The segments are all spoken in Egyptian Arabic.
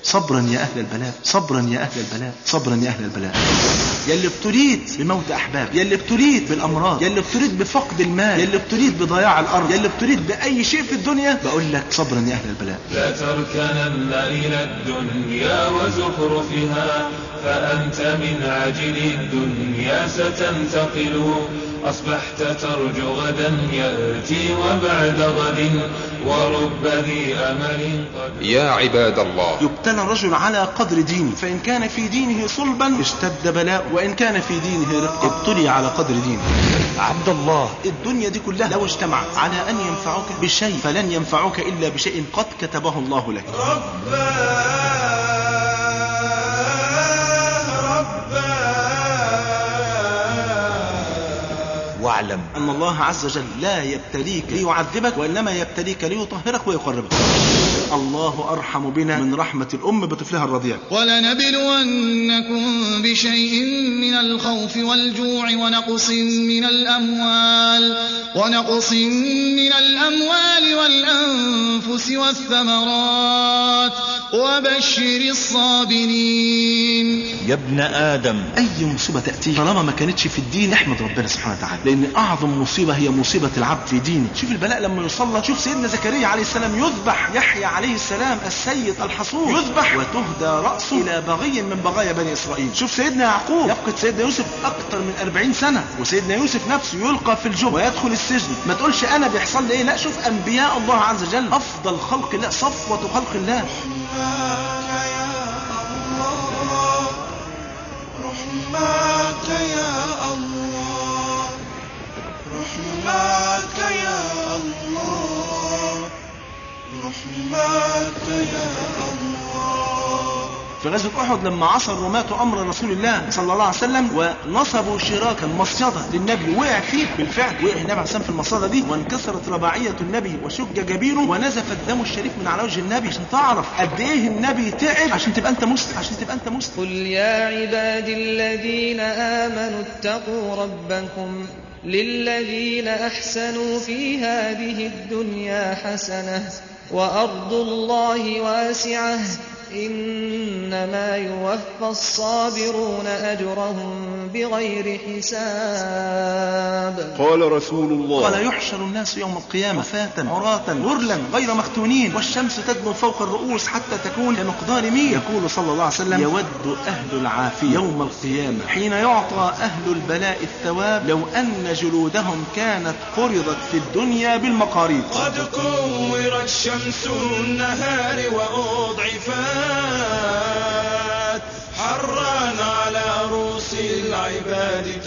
صبرا يا أهل البلاء صبرا يا أهل البلاء صبرا يا أهل البلاء يا اللي ابتليت بموت أحباب يا اللي ابتليت بالأمراض يا اللي ابتليت بفقد المال يا اللي ابتليت بضياع الأرض يا اللي ابتليت بأي شيء في الدنيا بقول لك صبرا يا أهل البلاء لا تركنن إلى الدنيا وزخرفها فأنت من عجل الدنيا ستنتقل أصبحت ترجو غدا يأتي وبعد غد ورب ذي أمل قد يا عباد الله يبتلى الرجل على قدر دينه فإن كان في دينه صلبا اشتد بلاء وإن كان في دينه رق ابتلي على قدر دينه عبد الله الدنيا دي كلها لو اجتمعت على أن ينفعوك بشيء فلن ينفعوك إلا بشيء قد كتبه الله لك واعلم أن الله عز وجل لا يبتليك ليعذبك وإنما يبتليك ليطهرك ويقربك الله أرحم بنا من رحمة الأم بطفلها الرضيع ولنبلونكم بشيء من الخوف والجوع ونقص من الأموال ونقص من الأموال والأنفس والثمرات وبشر الصابرين يا ابن آدم أي مصيبة تأتي طالما ما كانتش في الدين احمد ربنا سبحانه وتعالى لأن أعظم مصيبة هي مصيبة العبد في دينه شوف البلاء لما يصلى شوف سيدنا زكريا عليه السلام يذبح يحيى عليه السلام السيد الحصور يذبح وتهدى رأسه إلى بغي من بغايا بني إسرائيل شوف سيدنا يعقوب يفقد سيدنا يوسف أكثر من 40 سنة وسيدنا يوسف نفسه يلقى في الجب ويدخل السجن ما تقولش أنا بيحصل لي إيه لا شوف أنبياء الله عز وجل أفضل خلق الله صفوة خلق الله رحمك يا الله رحمك يا الله رحمك يا الله في غزوة أحد لما عصى الرماة أمر رسول الله صلى الله عليه وسلم ونصبوا شراكا مصيدة للنبي وقع فيه بالفعل وقع النبي عليه السلام في المصيدة دي وانكسرت رباعية النبي وشج جبينه ونزف الدم الشريف من على وجه النبي عشان تعرف قد إيه النبي تعب عشان تبقى أنت مسلم عشان تبقى أنت مسلم قل يا عبادي الذين آمنوا اتقوا ربكم للذين أحسنوا في هذه الدنيا حسنة وأرض الله واسعة إنما يوفى الصابرون أجرهم بغير حساب قال رسول الله قال يحشر الناس يوم القيامة فاتا عراة غرلا غير مختونين والشمس تدنو فوق الرؤوس حتى تكون كمقدار ميل يقول صلى الله عليه وسلم يود أهل العافية يوم القيامة حين يعطى أهل البلاء الثواب لو أن جلودهم كانت قرضت في الدنيا بالمقاريض قد كورت شمس النهار وأضعفت حرا على رؤوس العباد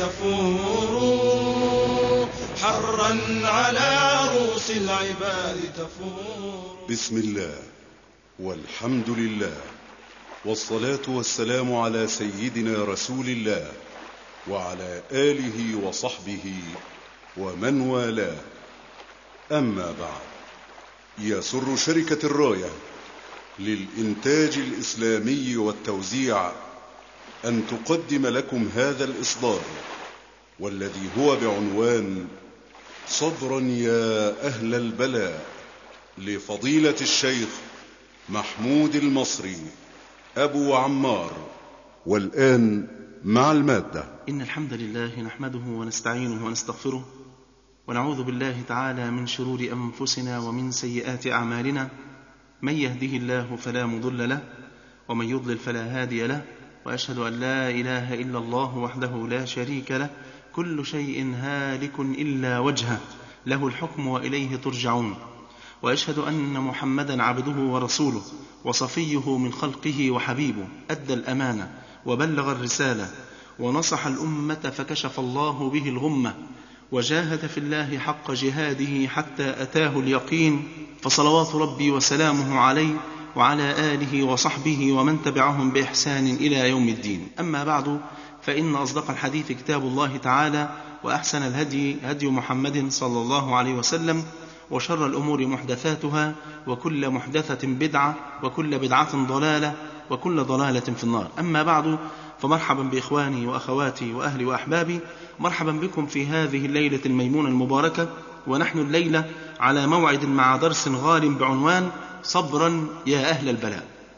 تفور حرا على رؤوس العباد تفور بسم الله والحمد لله والصلاة والسلام على سيدنا رسول الله وعلى آله وصحبه ومن والاه أما بعد يسر شركة الراية للإنتاج الإسلامي والتوزيع أن تقدم لكم هذا الإصدار والذي هو بعنوان صبرا يا أهل البلاء لفضيلة الشيخ محمود المصري أبو عمار والآن مع المادة إن الحمد لله نحمده ونستعينه ونستغفره ونعوذ بالله تعالى من شرور أنفسنا ومن سيئات أعمالنا من يهده الله فلا مضل له ومن يضلل فلا هادي له وأشهد أن لا إله إلا الله وحده لا شريك له كل شيء هالك إلا وجهه له الحكم وإليه ترجعون وأشهد أن محمدا عبده ورسوله وصفيه من خلقه وحبيبه أدى الأمانة وبلغ الرسالة ونصح الأمة فكشف الله به الغمة وجاهد في الله حق جهاده حتى أتاه اليقين فصلوات ربي وسلامه عليه وعلى آله وصحبه ومن تبعهم بإحسان إلى يوم الدين أما بعد فإن أصدق الحديث كتاب الله تعالى وأحسن الهدي هدي محمد صلى الله عليه وسلم وشر الأمور محدثاتها وكل محدثة بدعة وكل بدعة ضلالة وكل ضلالة في النار أما بعد فمرحبا بإخواني وأخواتي وأهلي وأحبابي مرحبا بكم في هذه الليلة الميمونة المباركة ونحن الليلة على موعد مع درس غال بعنوان صبرا يا أهل البلاء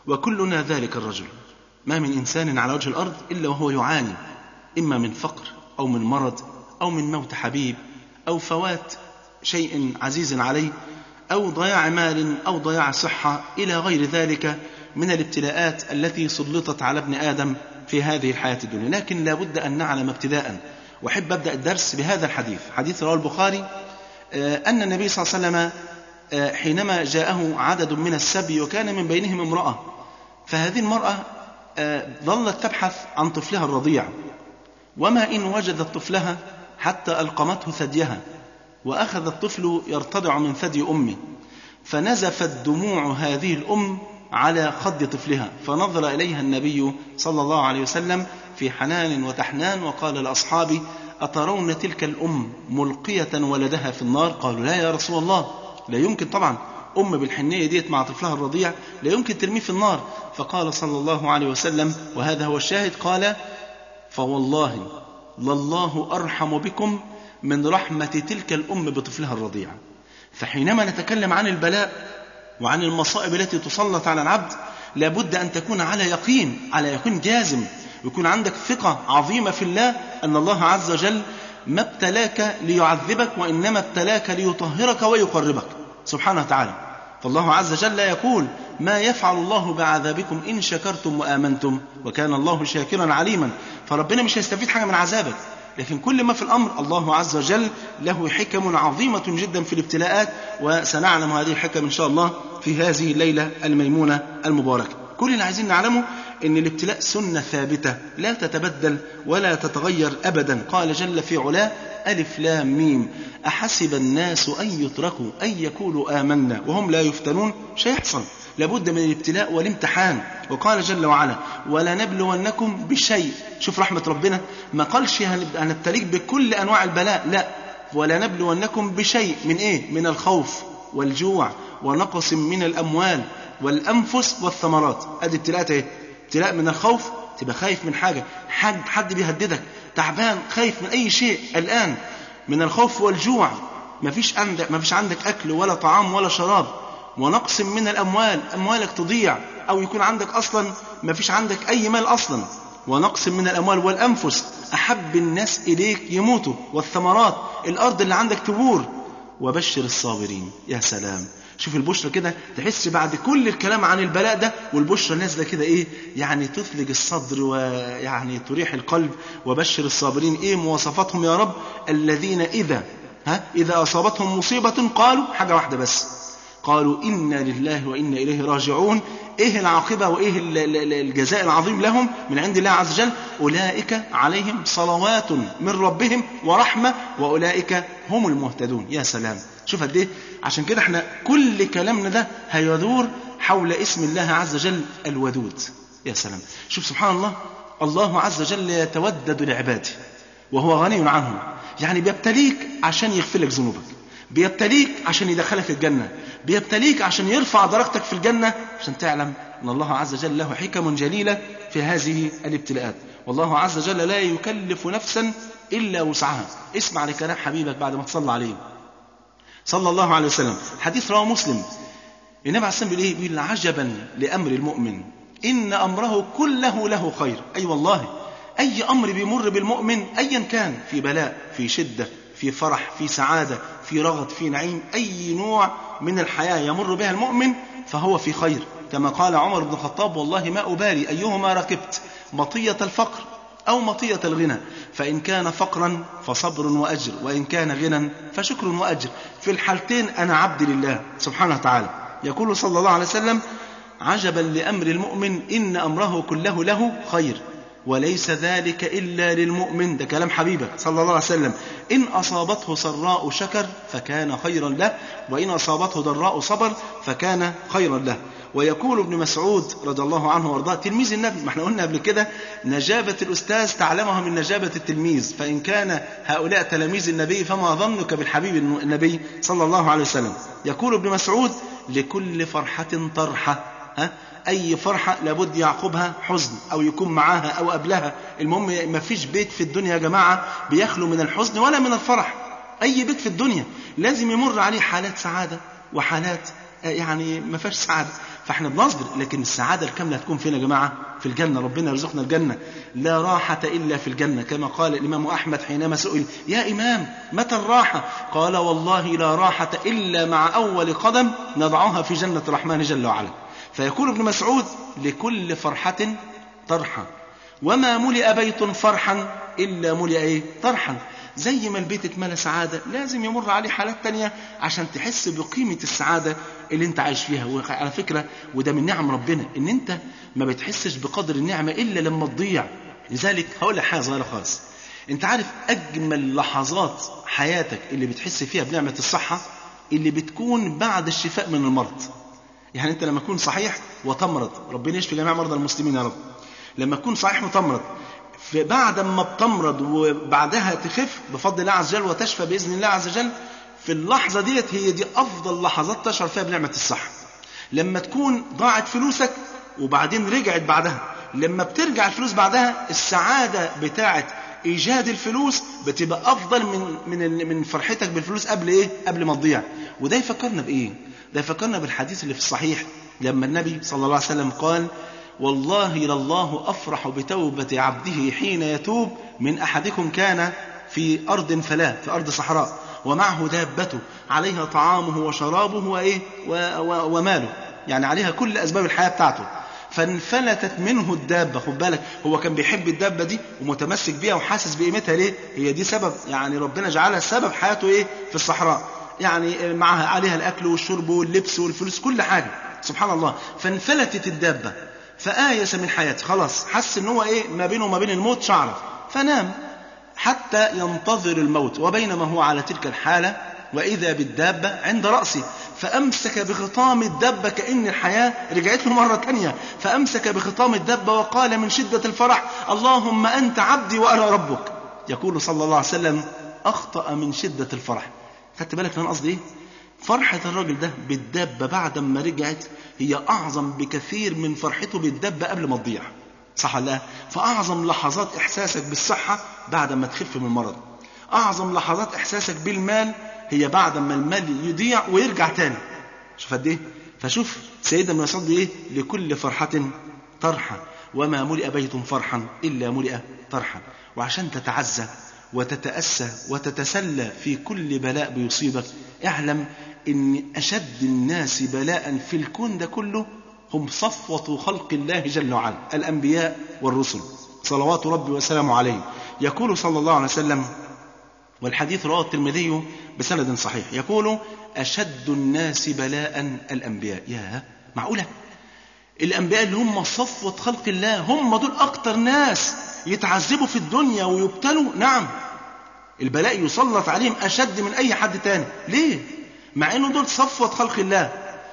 وكلنا ذلك الرجل ما من إنسان على وجه الأرض إلا وهو يعاني إما من فقر أو من مرض أو من موت حبيب أو فوات شيء عزيز عليه أو ضياع مال أو ضياع صحة إلى غير ذلك من الابتلاءات التي سلطت على ابن آدم في هذه الحياة الدنيا لكن لا بد أن نعلم ابتداء وأحب أبدأ الدرس بهذا الحديث حديث رواه البخاري أن النبي صلى الله عليه وسلم حينما جاءه عدد من السبي وكان من بينهم امرأة فهذه المرأة ظلت تبحث عن طفلها الرضيع وما إن وجدت طفلها حتى ألقمته ثديها وأخذ الطفل يرتضع من ثدي أمه فنزفت دموع هذه الأم على خد طفلها فنظر إليها النبي صلى الله عليه وسلم في حنان وتحنان وقال لأصحابه أترون تلك الأم ملقية ولدها في النار قالوا لا يا رسول الله لا يمكن طبعا أم بالحنية ديت مع طفلها الرضيع لا يمكن ترميه في النار فقال صلى الله عليه وسلم وهذا هو الشاهد قال فوالله لله أرحم بكم من رحمة تلك الأم بطفلها الرضيع فحينما نتكلم عن البلاء وعن المصائب التي تسلط على العبد لابد أن تكون على يقين على يقين جازم ويكون عندك ثقة عظيمة في الله أن الله عز وجل ما ابتلاك ليعذبك وإنما ابتلاك ليطهرك ويقربك سبحانه وتعالى فالله عز وجل يقول ما يفعل الله بعذابكم إن شكرتم وآمنتم وكان الله شاكرا عليما فربنا مش هيستفيد حاجة من عذابك لكن كل ما في الأمر الله عز وجل له حكم عظيمة جدا في الابتلاءات وسنعلم هذه الحكم إن شاء الله في هذه الليلة الميمونة المباركة كل اللي عايزين نعلمه ان الابتلاء سنة ثابتة لا تتبدل ولا تتغير أبدا قال جل في علاه ألف لام ميم أحسب الناس أن يتركوا أن يقولوا آمنا وهم لا يفتنون مش هيحصل لابد من الابتلاء والامتحان وقال جل وعلا ولنبلونكم بشيء شوف رحمة ربنا ما قالش هنبتليك بكل أنواع البلاء لا ولنبلونكم بشيء من إيه من الخوف والجوع ونقص من الأموال والأنفس والثمرات أدي ابتلاءات إيه ابتلاء من الخوف تبقى خايف من حاجة حد, حد بيهددك تعبان خايف من أي شيء الآن من الخوف والجوع ما فيش عندك, ما فيش عندك أكل ولا طعام ولا شراب ونقص من الأموال أموالك تضيع أو يكون عندك أصلا ما فيش عندك أي مال أصلا ونقص من الأموال والأنفس أحب الناس إليك يموتوا والثمرات الأرض اللي عندك تبور وبشر الصابرين يا سلام شوف البشرى كده تحس بعد كل الكلام عن البلاء ده والبشرى نازله كده ايه يعني تثلج الصدر ويعني تريح القلب وبشر الصابرين ايه مواصفاتهم يا رب الذين اذا ها اذا اصابتهم مصيبه قالوا حاجه واحده بس قالوا انا لله وانا اليه راجعون ايه العاقبه وايه الجزاء العظيم لهم من عند الله عز وجل اولئك عليهم صلوات من ربهم ورحمه واولئك هم المهتدون يا سلام شوف قد ايه عشان كده احنا كل كلامنا ده هيدور حول اسم الله عز وجل الودود يا سلام شوف سبحان الله الله عز وجل يتودد لعباده وهو غني عنهم يعني بيبتليك عشان يغفر لك ذنوبك بيبتليك عشان يدخلك الجنة بيبتليك عشان يرفع درجتك في الجنة عشان تعلم أن الله عز وجل له حكم جليلة في هذه الابتلاءات والله عز وجل لا يكلف نفسا إلا وسعها اسمع لكلام حبيبك بعد ما تصلى عليه صلى الله عليه وسلم حديث رواه مسلم النبي عليه الصلاة والسلام بيقول عجبا لأمر المؤمن إن أمره كله له خير أي أيوة والله أي أمر بيمر بالمؤمن أيا كان في بلاء في شدة في فرح في سعادة في رغد في نعيم أي نوع من الحياة يمر بها المؤمن فهو في خير كما قال عمر بن الخطاب والله ما أبالي أيهما ركبت مطية الفقر أو مطية الغنى فإن كان فقرا فصبر وأجر وإن كان غنى فشكر وأجر في الحالتين أنا عبد لله سبحانه وتعالى يقول صلى الله عليه وسلم عجبا لأمر المؤمن إن أمره كله له خير وليس ذلك إلا للمؤمن ده كلام حبيبك صلى الله عليه وسلم إن أصابته سراء شكر فكان خيرا له وإن أصابته ضراء صبر فكان خيرا له ويقول ابن مسعود رضي الله عنه وارضاه تلميذ النبي ما احنا قلنا قبل كده نجابة الأستاذ تعلمها من نجابة التلميذ فإن كان هؤلاء تلاميذ النبي فما ظنك بالحبيب النبي صلى الله عليه وسلم يقول ابن مسعود لكل فرحة طرحة ها أي فرحة لابد يعقبها حزن أو يكون معاها أو قبلها المهم ما فيش بيت في الدنيا يا جماعة بيخلو من الحزن ولا من الفرح أي بيت في الدنيا لازم يمر عليه حالات سعادة وحالات يعني ما فيهاش سعادة فاحنا بنصبر لكن السعادة الكاملة هتكون فين يا جماعة في الجنة ربنا يرزقنا الجنة لا راحة إلا في الجنة كما قال الإمام أحمد حينما سئل يا إمام متى الراحة قال والله لا راحة إلا مع أول قدم نضعها في جنة الرحمن جل وعلا فيقول ابن مسعود لكل فرحة طرحة وما ملئ بيت فرحا إلا ملئ إيه؟ طرحا زي ما البيت اتملى سعادة لازم يمر عليه حالات تانية عشان تحس بقيمة السعادة اللي انت عايش فيها وعلى فكرة وده من نعم ربنا ان انت ما بتحسش بقدر النعمة الا لما تضيع لذلك هقول لك حاجة صغيرة خالص انت عارف اجمل لحظات حياتك اللي بتحس فيها بنعمة الصحة اللي بتكون بعد الشفاء من المرض يعني انت لما تكون صحيح وتمرض ربنا يشفي جميع مرضى المسلمين يا رب لما تكون صحيح وتمرض بعد ما بتمرض وبعدها تخف بفضل الله عز وجل وتشفى باذن الله عز وجل في اللحظه ديت هي دي افضل لحظات تشعر فيها بنعمه الصحه لما تكون ضاعت فلوسك وبعدين رجعت بعدها لما بترجع الفلوس بعدها السعاده بتاعه ايجاد الفلوس بتبقى افضل من من من فرحتك بالفلوس قبل ايه قبل ما تضيع وده يفكرنا بايه ده يفكرنا بالحديث اللي في الصحيح لما النبي صلى الله عليه وسلم قال والله لله أفرح بتوبة عبده حين يتوب من أحدكم كان في أرض فلا في أرض صحراء ومعه دابته عليها طعامه وشرابه وإيه وماله يعني عليها كل أسباب الحياة بتاعته فانفلتت منه الدابة خد بالك هو كان بيحب الدابة دي ومتمسك بيها وحاسس بقيمتها ليه هي دي سبب يعني ربنا جعلها سبب حياته إيه في الصحراء يعني معها عليها الأكل والشرب واللبس والفلوس كل حاجة سبحان الله فانفلتت الدابة فآيس من حياته خلاص حس ان هو ايه ما بينه وما بين الموت شعره فنام حتى ينتظر الموت وبينما هو على تلك الحالة وإذا بالدابة عند رأسه فأمسك بخطام الدابة كأن الحياة رجعت له مرة تانية فأمسك بخطام الدابة وقال من شدة الفرح اللهم أنت عبدي وأنا ربك يقول صلى الله عليه وسلم أخطأ من شدة الفرح خدت بالك من قصدي إيه؟ فرحة الراجل ده بالدابة بعد ما رجعت هي أعظم بكثير من فرحته بالدابة قبل ما تضيع صح ولا لا؟ فأعظم لحظات إحساسك بالصحة بعد ما تخف من المرض أعظم لحظات إحساسك بالمال هي بعد ما المال يضيع ويرجع تاني شوف قد إيه فشوف سيدنا ابن مسعود إيه لكل فرحة طرحة وما ملئ بيت فرحا إلا ملئ طرحا وعشان تتعزى وتتأسى وتتسلى في كل بلاء بيصيبك اعلم ان اشد الناس بلاء في الكون ده كله هم صفوة خلق الله جل وعلا الانبياء والرسل صلوات ربي وسلامه عليه يقول صلى الله عليه وسلم والحديث رواه الترمذي بسند صحيح يقول اشد الناس بلاء الانبياء يا معقوله الانبياء اللي هم صفوة خلق الله هم دول اكتر ناس يتعذبوا في الدنيا ويبتلوا نعم البلاء يسلط عليهم اشد من اي حد تاني ليه مع انه دول صفوة خلق الله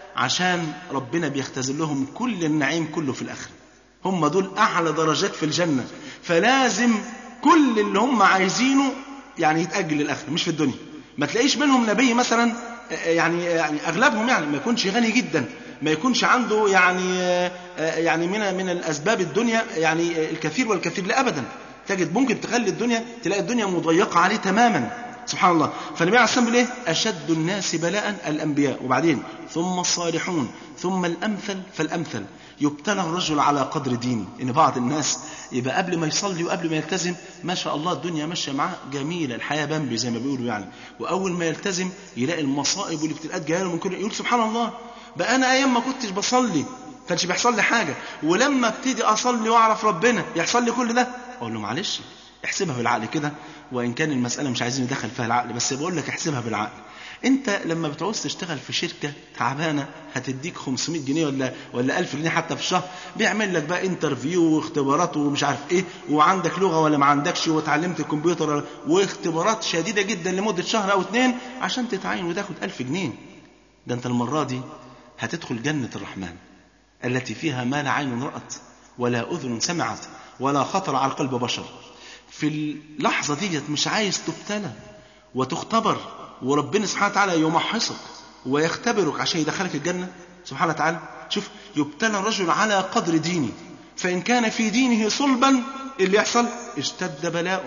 عشان ربنا بيختزل لهم كل النعيم كله في الاخره هم دول اعلى درجات في الجنه فلازم كل اللي هم عايزينه يعني يتاجل للاخره مش في الدنيا ما تلاقيش منهم نبي مثلا يعني يعني اغلبهم يعني ما يكونش غني جدا ما يكونش عنده يعني يعني من من الاسباب الدنيا يعني الكثير والكثير لا ابدا تجد ممكن تخلي الدنيا تلاقي الدنيا مضيقه عليه تماما سبحان الله فالنبي عليه الصلاه والسلام ايه اشد الناس بلاء الانبياء وبعدين ثم الصالحون ثم الامثل فالامثل يبتلى الرجل على قدر دينه ان بعض الناس يبقى قبل ما يصلي وقبل ما يلتزم ما شاء الله الدنيا ماشيه معاه جميله الحياه بامبي زي ما بيقولوا يعني واول ما يلتزم يلاقي المصائب والابتلاءات جايه له من كل يقول سبحان الله بقى انا ايام ما كنتش بصلي كانش بيحصل لي حاجه ولما ابتدي اصلي واعرف ربنا يحصل لي كل ده اقول له معلش احسبها بالعقل كده وان كان المساله مش عايزين ندخل فيها العقل بس بقول لك احسبها بالعقل انت لما بتعوز تشتغل في شركه تعبانه هتديك 500 جنيه ولا ولا 1000 جنيه حتى في الشهر بيعمل لك بقى انترفيو واختبارات ومش عارف ايه وعندك لغه ولا ما عندكش وتعلمت الكمبيوتر واختبارات شديده جدا لمده شهر او اتنين عشان تتعين وتاخد 1000 جنيه ده انت المره دي هتدخل جنه الرحمن التي فيها ما لا عين رأت ولا أذن سمعت ولا خطر على قلب بشر في اللحظة ديت مش عايز تبتلى وتختبر وربنا سبحانه وتعالى يمحصك ويختبرك عشان يدخلك الجنة سبحانه وتعالى شوف يبتلى الرجل على قدر دينه فإن كان في دينه صلبا اللي يحصل اشتد بلاؤه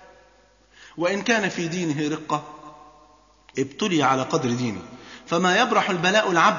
وإن كان في دينه رقة ابتلي على قدر دينه فما يبرح البلاء العبد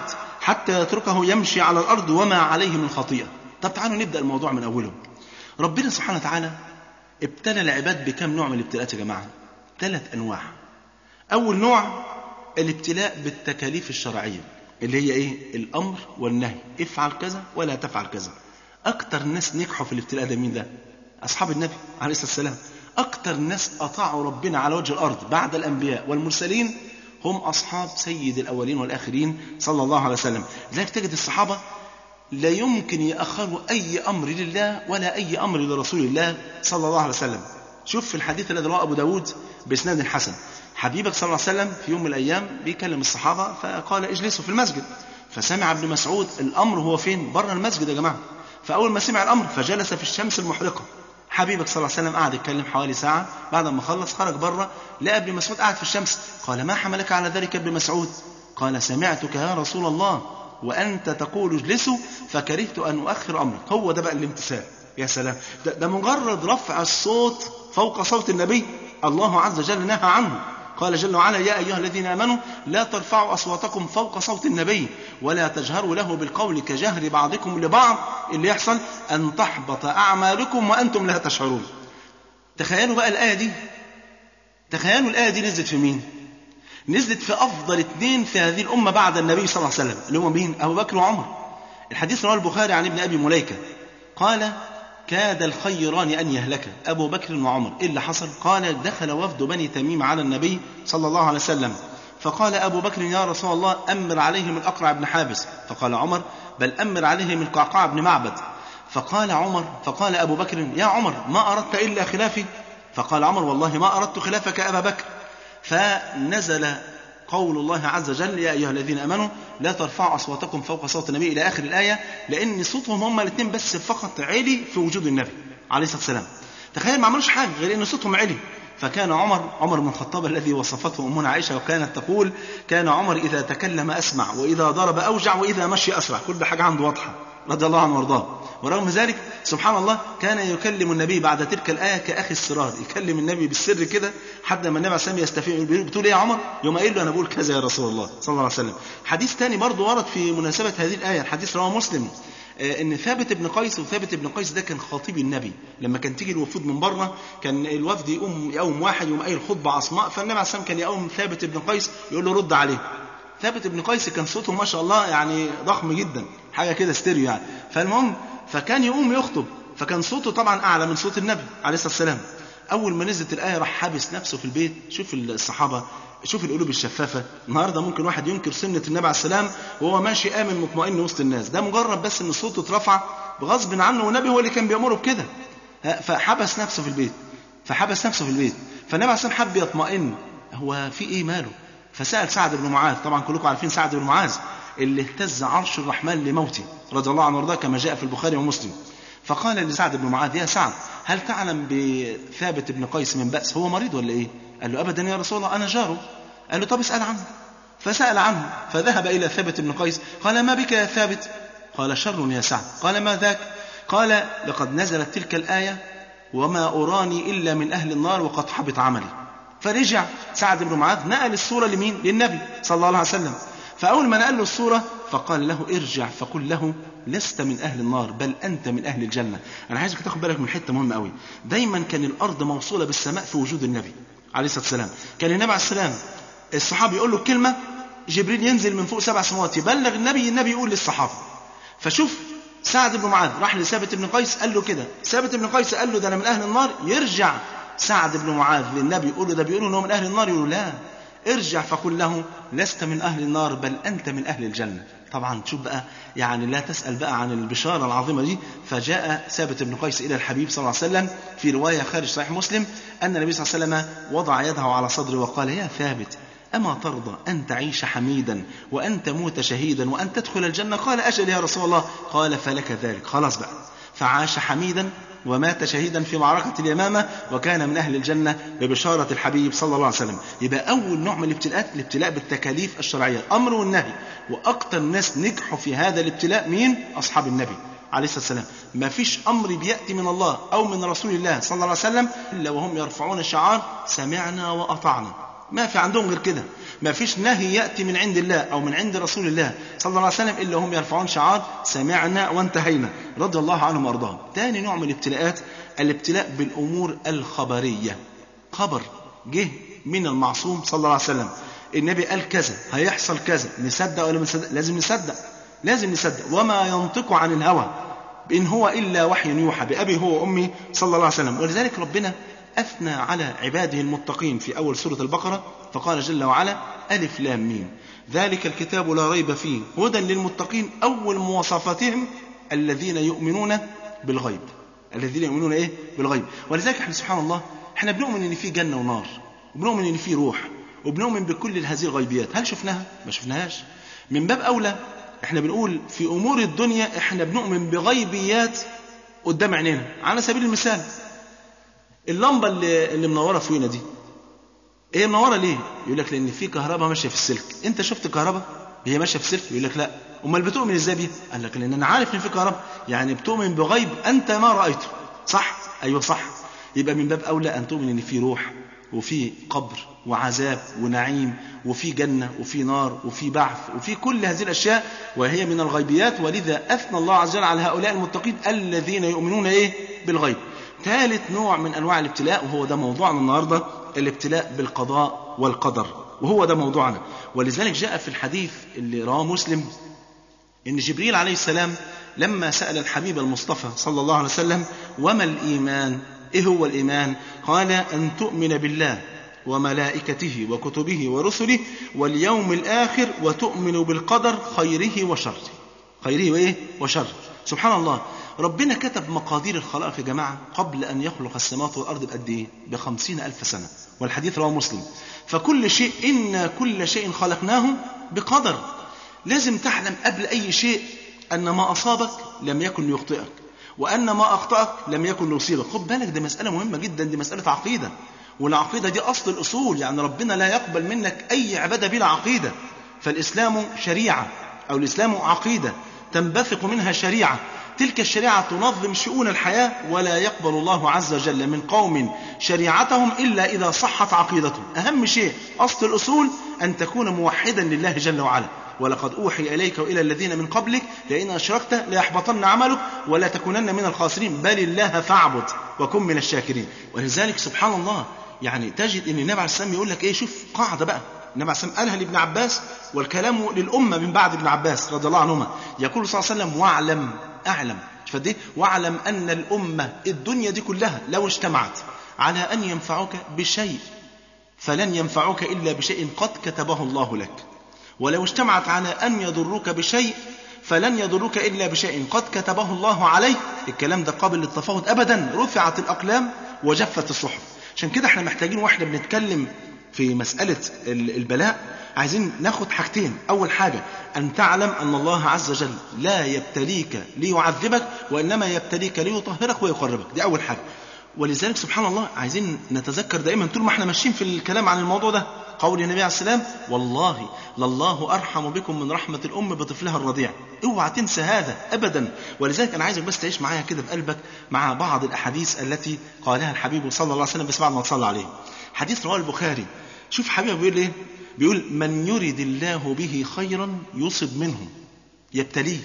حتى يتركه يمشي على الأرض وما عليه من خطيئة طب تعالوا نبدأ الموضوع من أوله ربنا سبحانه وتعالى ابتلى العباد بكم نوع من الابتلاءات يا جماعة ثلاث أنواع أول نوع الابتلاء بالتكاليف الشرعية اللي هي إيه الأمر والنهي افعل كذا ولا تفعل كذا أكتر الناس نجحوا في الابتلاء ده مين ده أصحاب النبي عليه الصلاة والسلام أكتر الناس أطاعوا ربنا على وجه الأرض بعد الأنبياء والمرسلين هم أصحاب سيد الأولين والآخرين صلى الله عليه وسلم لذلك تجد الصحابة لا يمكن يأخروا أي أمر لله ولا أي أمر لرسول الله صلى الله عليه وسلم شوف في الحديث الذي رواه أبو داود بإسناد حسن حبيبك صلى الله عليه وسلم في يوم من الأيام بيكلم الصحابة فقال اجلسوا في المسجد فسمع ابن مسعود الأمر هو فين بره المسجد يا جماعة فأول ما سمع الأمر فجلس في الشمس المحرقة حبيبك صلى الله عليه وسلم قعد يتكلم حوالي ساعة بعد ما خلص خرج بره لقى ابن مسعود قاعد في الشمس قال ما حملك على ذلك يا ابن مسعود قال سمعتك يا رسول الله وأنت تقول اجلسوا فكرهت أن أؤخر أمرك هو ده بقى الامتثال يا سلام ده, ده مجرد رفع الصوت فوق صوت النبي الله عز وجل نهى عنه قال جل وعلا يا أيها الذين آمنوا لا ترفعوا أصواتكم فوق صوت النبي ولا تجهروا له بالقول كجهر بعضكم لبعض اللي يحصل أن تحبط أعمالكم وأنتم لا تشعرون تخيلوا بقى الآية دي تخيلوا الآية دي نزلت في مين نزلت في أفضل اثنين في هذه الأمة بعد النبي صلى الله عليه وسلم اللي هم مين أبو بكر وعمر الحديث رواه البخاري عن ابن أبي مليكة قال كاد الخيران أن يهلك أبو بكر وعمر إيه اللي حصل قال دخل وفد بني تميم على النبي صلى الله عليه وسلم فقال أبو بكر يا رسول الله أمر عليهم الأقرع بن حابس فقال عمر بل أمر عليهم القعقاع بن معبد فقال عمر فقال أبو بكر يا عمر ما أردت إلا خلافي فقال عمر والله ما أردت خلافك أبا بكر فنزل قول الله عز وجل يا أيها الذين أمنوا لا ترفعوا أصواتكم فوق صوت النبي إلى آخر الآية لأن صوتهم هم الاثنين بس فقط علي في وجود النبي عليه الصلاة والسلام تخيل ما عملوش حاجة غير أن صوتهم علي فكان عمر عمر بن الخطاب الذي وصفته أمنا عائشة وكانت تقول كان عمر إذا تكلم أسمع وإذا ضرب أوجع وإذا مشي أسرع كل حاجة عنده واضحة رضي الله عنه وارضاه ورغم ذلك سبحان الله كان يكلم النبي بعد تلك الآية كأخي السرار يكلم النبي بالسر كده حتى ما النبي عليه الصلاة يستفيع بتقول إيه يا عمر يوم قايل له أنا بقول كذا يا رسول الله صلى الله عليه وسلم حديث ثاني برضه ورد في مناسبة هذه الآية الحديث رواه مسلم ان ثابت بن قيس وثابت بن قيس ده كان خطيب النبي لما كان تيجي الوفود من بره كان الوفد يقوم يقوم واحد يقوم قايل خطبه عصماء فالنبي عليه الصلاه كان يقوم ثابت بن قيس يقول له رد عليه ثابت بن قيس كان صوته ما شاء الله يعني ضخم جدا حاجه كده ستيريو يعني فالمهم فكان يقوم يخطب فكان صوته طبعا اعلى من صوت النبي عليه الصلاه والسلام اول ما نزلت الايه راح حابس نفسه في البيت شوف الصحابه شوف القلوب الشفافة النهاردة ممكن واحد ينكر سنة النبي عليه السلام وهو ماشي آمن مطمئن وسط الناس ده مجرد بس ان صوته اترفع بغصب عنه والنبي هو اللي كان بيأمره بكده فحبس نفسه في البيت فحبس نفسه في البيت فالنبي عليه السلام حب يطمئن هو في ايه ماله فسأل سعد بن معاذ طبعا كلكم عارفين سعد بن معاذ اللي اهتز عرش الرحمن لموته رضي الله عنه وارضاه كما جاء في البخاري ومسلم فقال لسعد بن معاذ يا سعد هل تعلم بثابت بن قيس من بأس هو مريض ولا ايه قال له ابدا يا رسول الله انا جاره قال له طب اسأل عنه فسأل عنه فذهب إلى ثابت بن قيس قال ما بك يا ثابت قال شر يا سعد قال ما ذاك قال لقد نزلت تلك الآية وما أراني إلا من أهل النار وقد حبط عملي فرجع سعد بن معاذ نقل الصورة لمين للنبي صلى الله عليه وسلم فأول ما نقل له الصورة فقال له ارجع فقل له لست من أهل النار بل أنت من أهل الجنة أنا عايزك تاخد بالك من حتة مهمة قوي دايما كان الأرض موصولة بالسماء في وجود النبي عليه الصلاة والسلام كان النبي عليه السلام الصحابي يقول له الكلمة جبريل ينزل من فوق سبع سماوات يبلغ النبي النبي يقول للصحابة فشوف سعد بن معاذ راح لثابت بن قيس قال له كده ثابت بن قيس قال له ده انا من اهل النار يرجع سعد بن معاذ للنبي يقول له ده بيقولوا ان هو من اهل النار يقول له لا ارجع فقل له لست من اهل النار بل انت من اهل الجنه طبعا شوف بقى يعني لا تسال بقى عن البشاره العظيمه دي فجاء ثابت بن قيس الى الحبيب صلى الله عليه وسلم في روايه خارج صحيح مسلم ان النبي صلى الله عليه وسلم وضع يده على صدره وقال يا ثابت أما ترضى أن تعيش حميدا وأن تموت شهيدا وأن تدخل الجنة قال أجل يا رسول الله قال فلك ذلك خلاص بقى فعاش حميدا ومات شهيدا في معركة اليمامة وكان من أهل الجنة ببشارة الحبيب صلى الله عليه وسلم يبقى أول نوع من الابتلاءات الابتلاء بالتكاليف الشرعية الأمر والنهي وأكثر الناس نجحوا في هذا الابتلاء مين؟ أصحاب النبي عليه الصلاة والسلام ما فيش أمر بيأتي من الله أو من رسول الله صلى الله عليه وسلم إلا وهم يرفعون شعار سمعنا وأطعنا ما في عندهم غير كده ما فيش نهي يأتي من عند الله أو من عند رسول الله صلى الله عليه وسلم إلا هم يرفعون شعار سمعنا وانتهينا رضي الله عنهم وأرضاهم تاني نوع من الابتلاءات الابتلاء بالأمور الخبرية خبر جه من المعصوم صلى الله عليه وسلم النبي قال كذا هيحصل كذا نصدق ولا نصدق لازم نصدق لازم نصدق وما ينطق عن الهوى إن هو إلا وحي يوحى بأبي هو وأمي صلى الله عليه وسلم ولذلك ربنا أثنى على عباده المتقين في أول سورة البقرة فقال جل وعلا ألف لام ميم ذلك الكتاب لا ريب فيه هدى للمتقين أول مواصفاتهم الذين يؤمنون بالغيب الذين يؤمنون إيه بالغيب ولذلك احنا سبحان الله احنا بنؤمن ان في جنة ونار وبنؤمن ان في روح وبنؤمن بكل هذه الغيبيات هل شفناها ما شفناهاش من باب أولى احنا بنقول في أمور الدنيا احنا بنؤمن بغيبيات قدام عينينا على سبيل المثال اللمبة اللي, اللي منورة فوقنا دي هي منورة ليه؟ يقول لك لأن في كهرباء ماشية في السلك أنت شفت كهرباء هي ماشية في السلك يقول لك لا أمال بتؤمن إزاي بيها؟ قال لك لأن أنا عارف إن في كهرباء يعني بتؤمن بغيب أنت ما رأيته صح؟ أيوه صح يبقى من باب أولى أن تؤمن إن في روح وفي قبر وعذاب ونعيم وفي جنة وفي نار وفي بعث وفي كل هذه الأشياء وهي من الغيبيات ولذا أثنى الله عز وجل على هؤلاء المتقين الذين يؤمنون إيه بالغيب ثالث نوع من أنواع الابتلاء وهو ده موضوعنا النهاردة الابتلاء بالقضاء والقدر وهو ده موضوعنا ولذلك جاء في الحديث اللي رواه مسلم إن جبريل عليه السلام لما سأل الحبيب المصطفى صلى الله عليه وسلم وما الإيمان إيه هو الإيمان قال أن تؤمن بالله وملائكته وكتبه ورسله واليوم الآخر وتؤمن بالقدر خيره وشره خيره وإيه وشره سبحان الله ربنا كتب مقادير الخلائق يا جماعة قبل أن يخلق السماوات والأرض بقد إيه بخمسين ألف سنة والحديث رواه مسلم فكل شيء إن كل شيء خلقناه بقدر لازم تعلم قبل أي شيء أن ما أصابك لم يكن يخطئك وأن ما أخطأك لم يكن ليصيبك خد بالك دي مسألة مهمة جدا دي مسألة عقيدة والعقيدة دي أصل الأصول يعني ربنا لا يقبل منك أي عبادة بلا عقيدة فالإسلام شريعة أو الإسلام عقيدة تنبثق منها شريعة تلك الشريعة تنظم شؤون الحياة ولا يقبل الله عز وجل من قوم شريعتهم إلا إذا صحت عقيدتهم أهم شيء أصل الأصول أن تكون موحدا لله جل وعلا ولقد أوحي إليك وإلى الذين من قبلك لئن أشركت ليحبطن عملك ولا تكونن من الخاسرين بل الله فاعبد وكن من الشاكرين ولذلك سبحان الله يعني تجد ان النبي عليه السلام يقول لك ايه شوف قاعده بقى النبي عليه السلام قالها لابن عباس والكلام للامه من بعد ابن عباس رضي الله عنهما يقول صلى الله عليه وسلم واعلم اعلم شوف قد ايه واعلم ان الامه الدنيا دي كلها لو اجتمعت على ان ينفعوك بشيء فلن ينفعوك الا بشيء قد كتبه الله لك ولو اجتمعت على ان يضروك بشيء فلن يضروك الا بشيء قد كتبه الله عليك الكلام ده قابل للتفاوض ابدا رفعت الاقلام وجفت الصحف عشان كده احنا محتاجين واحنا بنتكلم في مسألة البلاء عايزين ناخد حاجتين أول حاجة أن تعلم أن الله عز وجل لا يبتليك ليعذبك وإنما يبتليك ليطهرك ويقربك دي أول حاجة ولذلك سبحان الله عايزين نتذكر دائما طول ما احنا ماشيين في الكلام عن الموضوع ده قول النبي عليه السلام والله لله أرحم بكم من رحمة الأم بطفلها الرضيع اوعى تنسى هذا أبدا ولذلك أنا عايزك بس تعيش معايا كده في قلبك مع بعض الأحاديث التي قالها الحبيب صلى الله عليه وسلم بس بعد ما تصلى عليه حديث رواه البخاري شوف حبيبه بيقول ايه بيقول من يرد الله به خيرا يصب منه يبتليه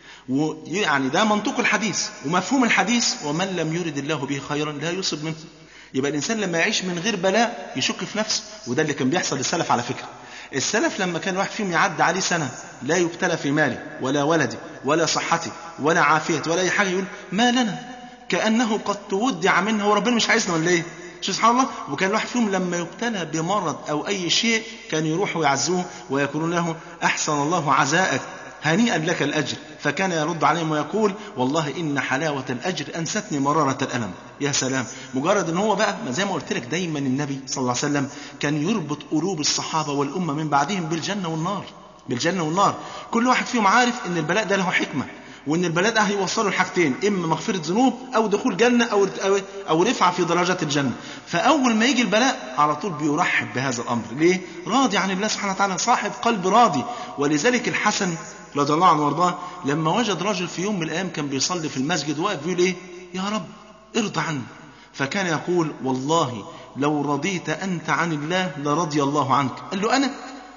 ويعني ده منطق الحديث ومفهوم الحديث ومن لم يرد الله به خيرا لا يصب منه يبقى الإنسان لما يعيش من غير بلاء يشك في نفسه وده اللي كان بيحصل للسلف على فكرة السلف لما كان واحد فيهم يعدي عليه سنة لا يبتلى في مالي ولا ولدي ولا صحتي ولا عافيتي ولا أي حاجة يقول ما لنا كأنه قد تودع منا وربنا مش عايزنا ولا إيه شو سبحان الله وكان الواحد فيهم لما يبتلى بمرض أو أي شيء كان يروحوا ويعزوه ويقولون له أحسن الله عزاءك هنيئا لك الأجر فكان يرد عليهم ويقول والله إن حلاوة الأجر أنستني مرارة الألم يا سلام مجرد أن هو بقى زي ما قلت لك دايما النبي صلى الله عليه وسلم كان يربط قلوب الصحابة والأمة من بعدهم بالجنة والنار بالجنة والنار كل واحد فيهم عارف أن البلاء ده له حكمة وان البلاء ده هيوصله لحاجتين اما مغفره ذنوب او دخول جنه او او, أو رفعه في درجات الجنه فاول ما يجي البلاء على طول بيرحب بهذا الامر ليه راضي عن الله سبحانه وتعالى صاحب قلب راضي ولذلك الحسن رضي الله عنه وارضاه لما وجد رجل في يوم من الايام كان بيصلي في المسجد واقف بيقول ايه يا رب ارضى عني فكان يقول والله لو رضيت انت عن الله لرضي الله عنك قال له انا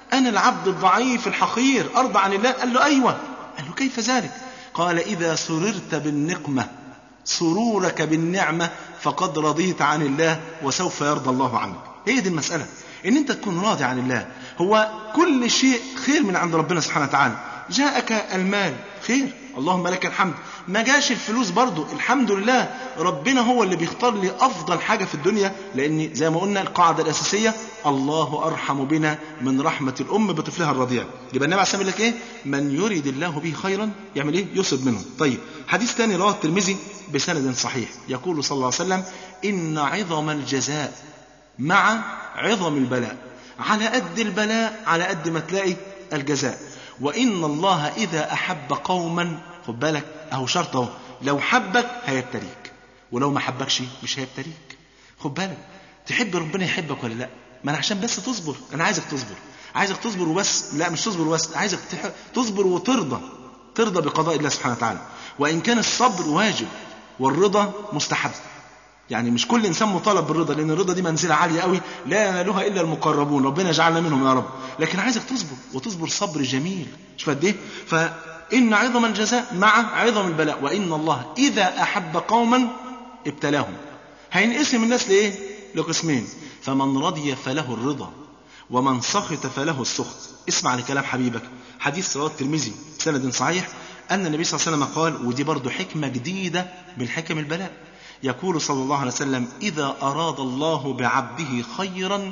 أنا العبد الضعيف الحقير أرضى عن الله قال له أيوة قال له كيف ذلك قال إذا سررت بالنقمة سرورك بالنعمة فقد رضيت عن الله وسوف يرضى الله عنك هي دي المسألة ان انت تكون راضي عن الله هو كل شيء خير من عند ربنا سبحانه وتعالى جاءك المال خير اللهم لك الحمد ما جاش الفلوس برضو الحمد لله ربنا هو اللي بيختار لي افضل حاجة في الدنيا لان زي ما قلنا القاعدة الاساسية الله ارحم بنا من رحمة الام بطفلها الرضيع يبقى النبي عليه الصلاة والسلام لك ايه من يريد الله به خيرا يعمل ايه يصب منه طيب حديث ثاني رواه الترمذي بسند صحيح يقول صلى الله عليه وسلم ان عظم الجزاء مع عظم البلاء على قد البلاء على قد ما تلاقي الجزاء وإن الله إذا أحب قوما خد بالك أهو شرط أهو لو حبك هيبتليك ولو ما حبكش مش هيبتليك خد بالك تحب ربنا يحبك ولا لا ما أنا عشان بس تصبر أنا عايزك تصبر عايزك تصبر وبس لا مش تصبر وبس عايزك تح... تصبر وترضى ترضى بقضاء الله سبحانه وتعالى وإن كان الصبر واجب والرضا مستحب يعني مش كل انسان مطالب بالرضا لان الرضا دي منزله عاليه قوي لا ينالها الا المقربون ربنا يجعلنا منهم يا رب لكن عايزك تصبر وتصبر صبر جميل شوف قد ايه فان عظم الجزاء مع عظم البلاء وان الله اذا احب قوما ابتلاهم هينقسم الناس لايه لقسمين فمن رضي فله الرضا ومن سخط فله السخط اسمع لكلام حبيبك حديث رواه الترمذي سند صحيح ان النبي صلى الله عليه وسلم قال ودي برضه حكمه جديده من حكم البلاء يقول صلى الله عليه وسلم إذا أراد الله بعبده خيرا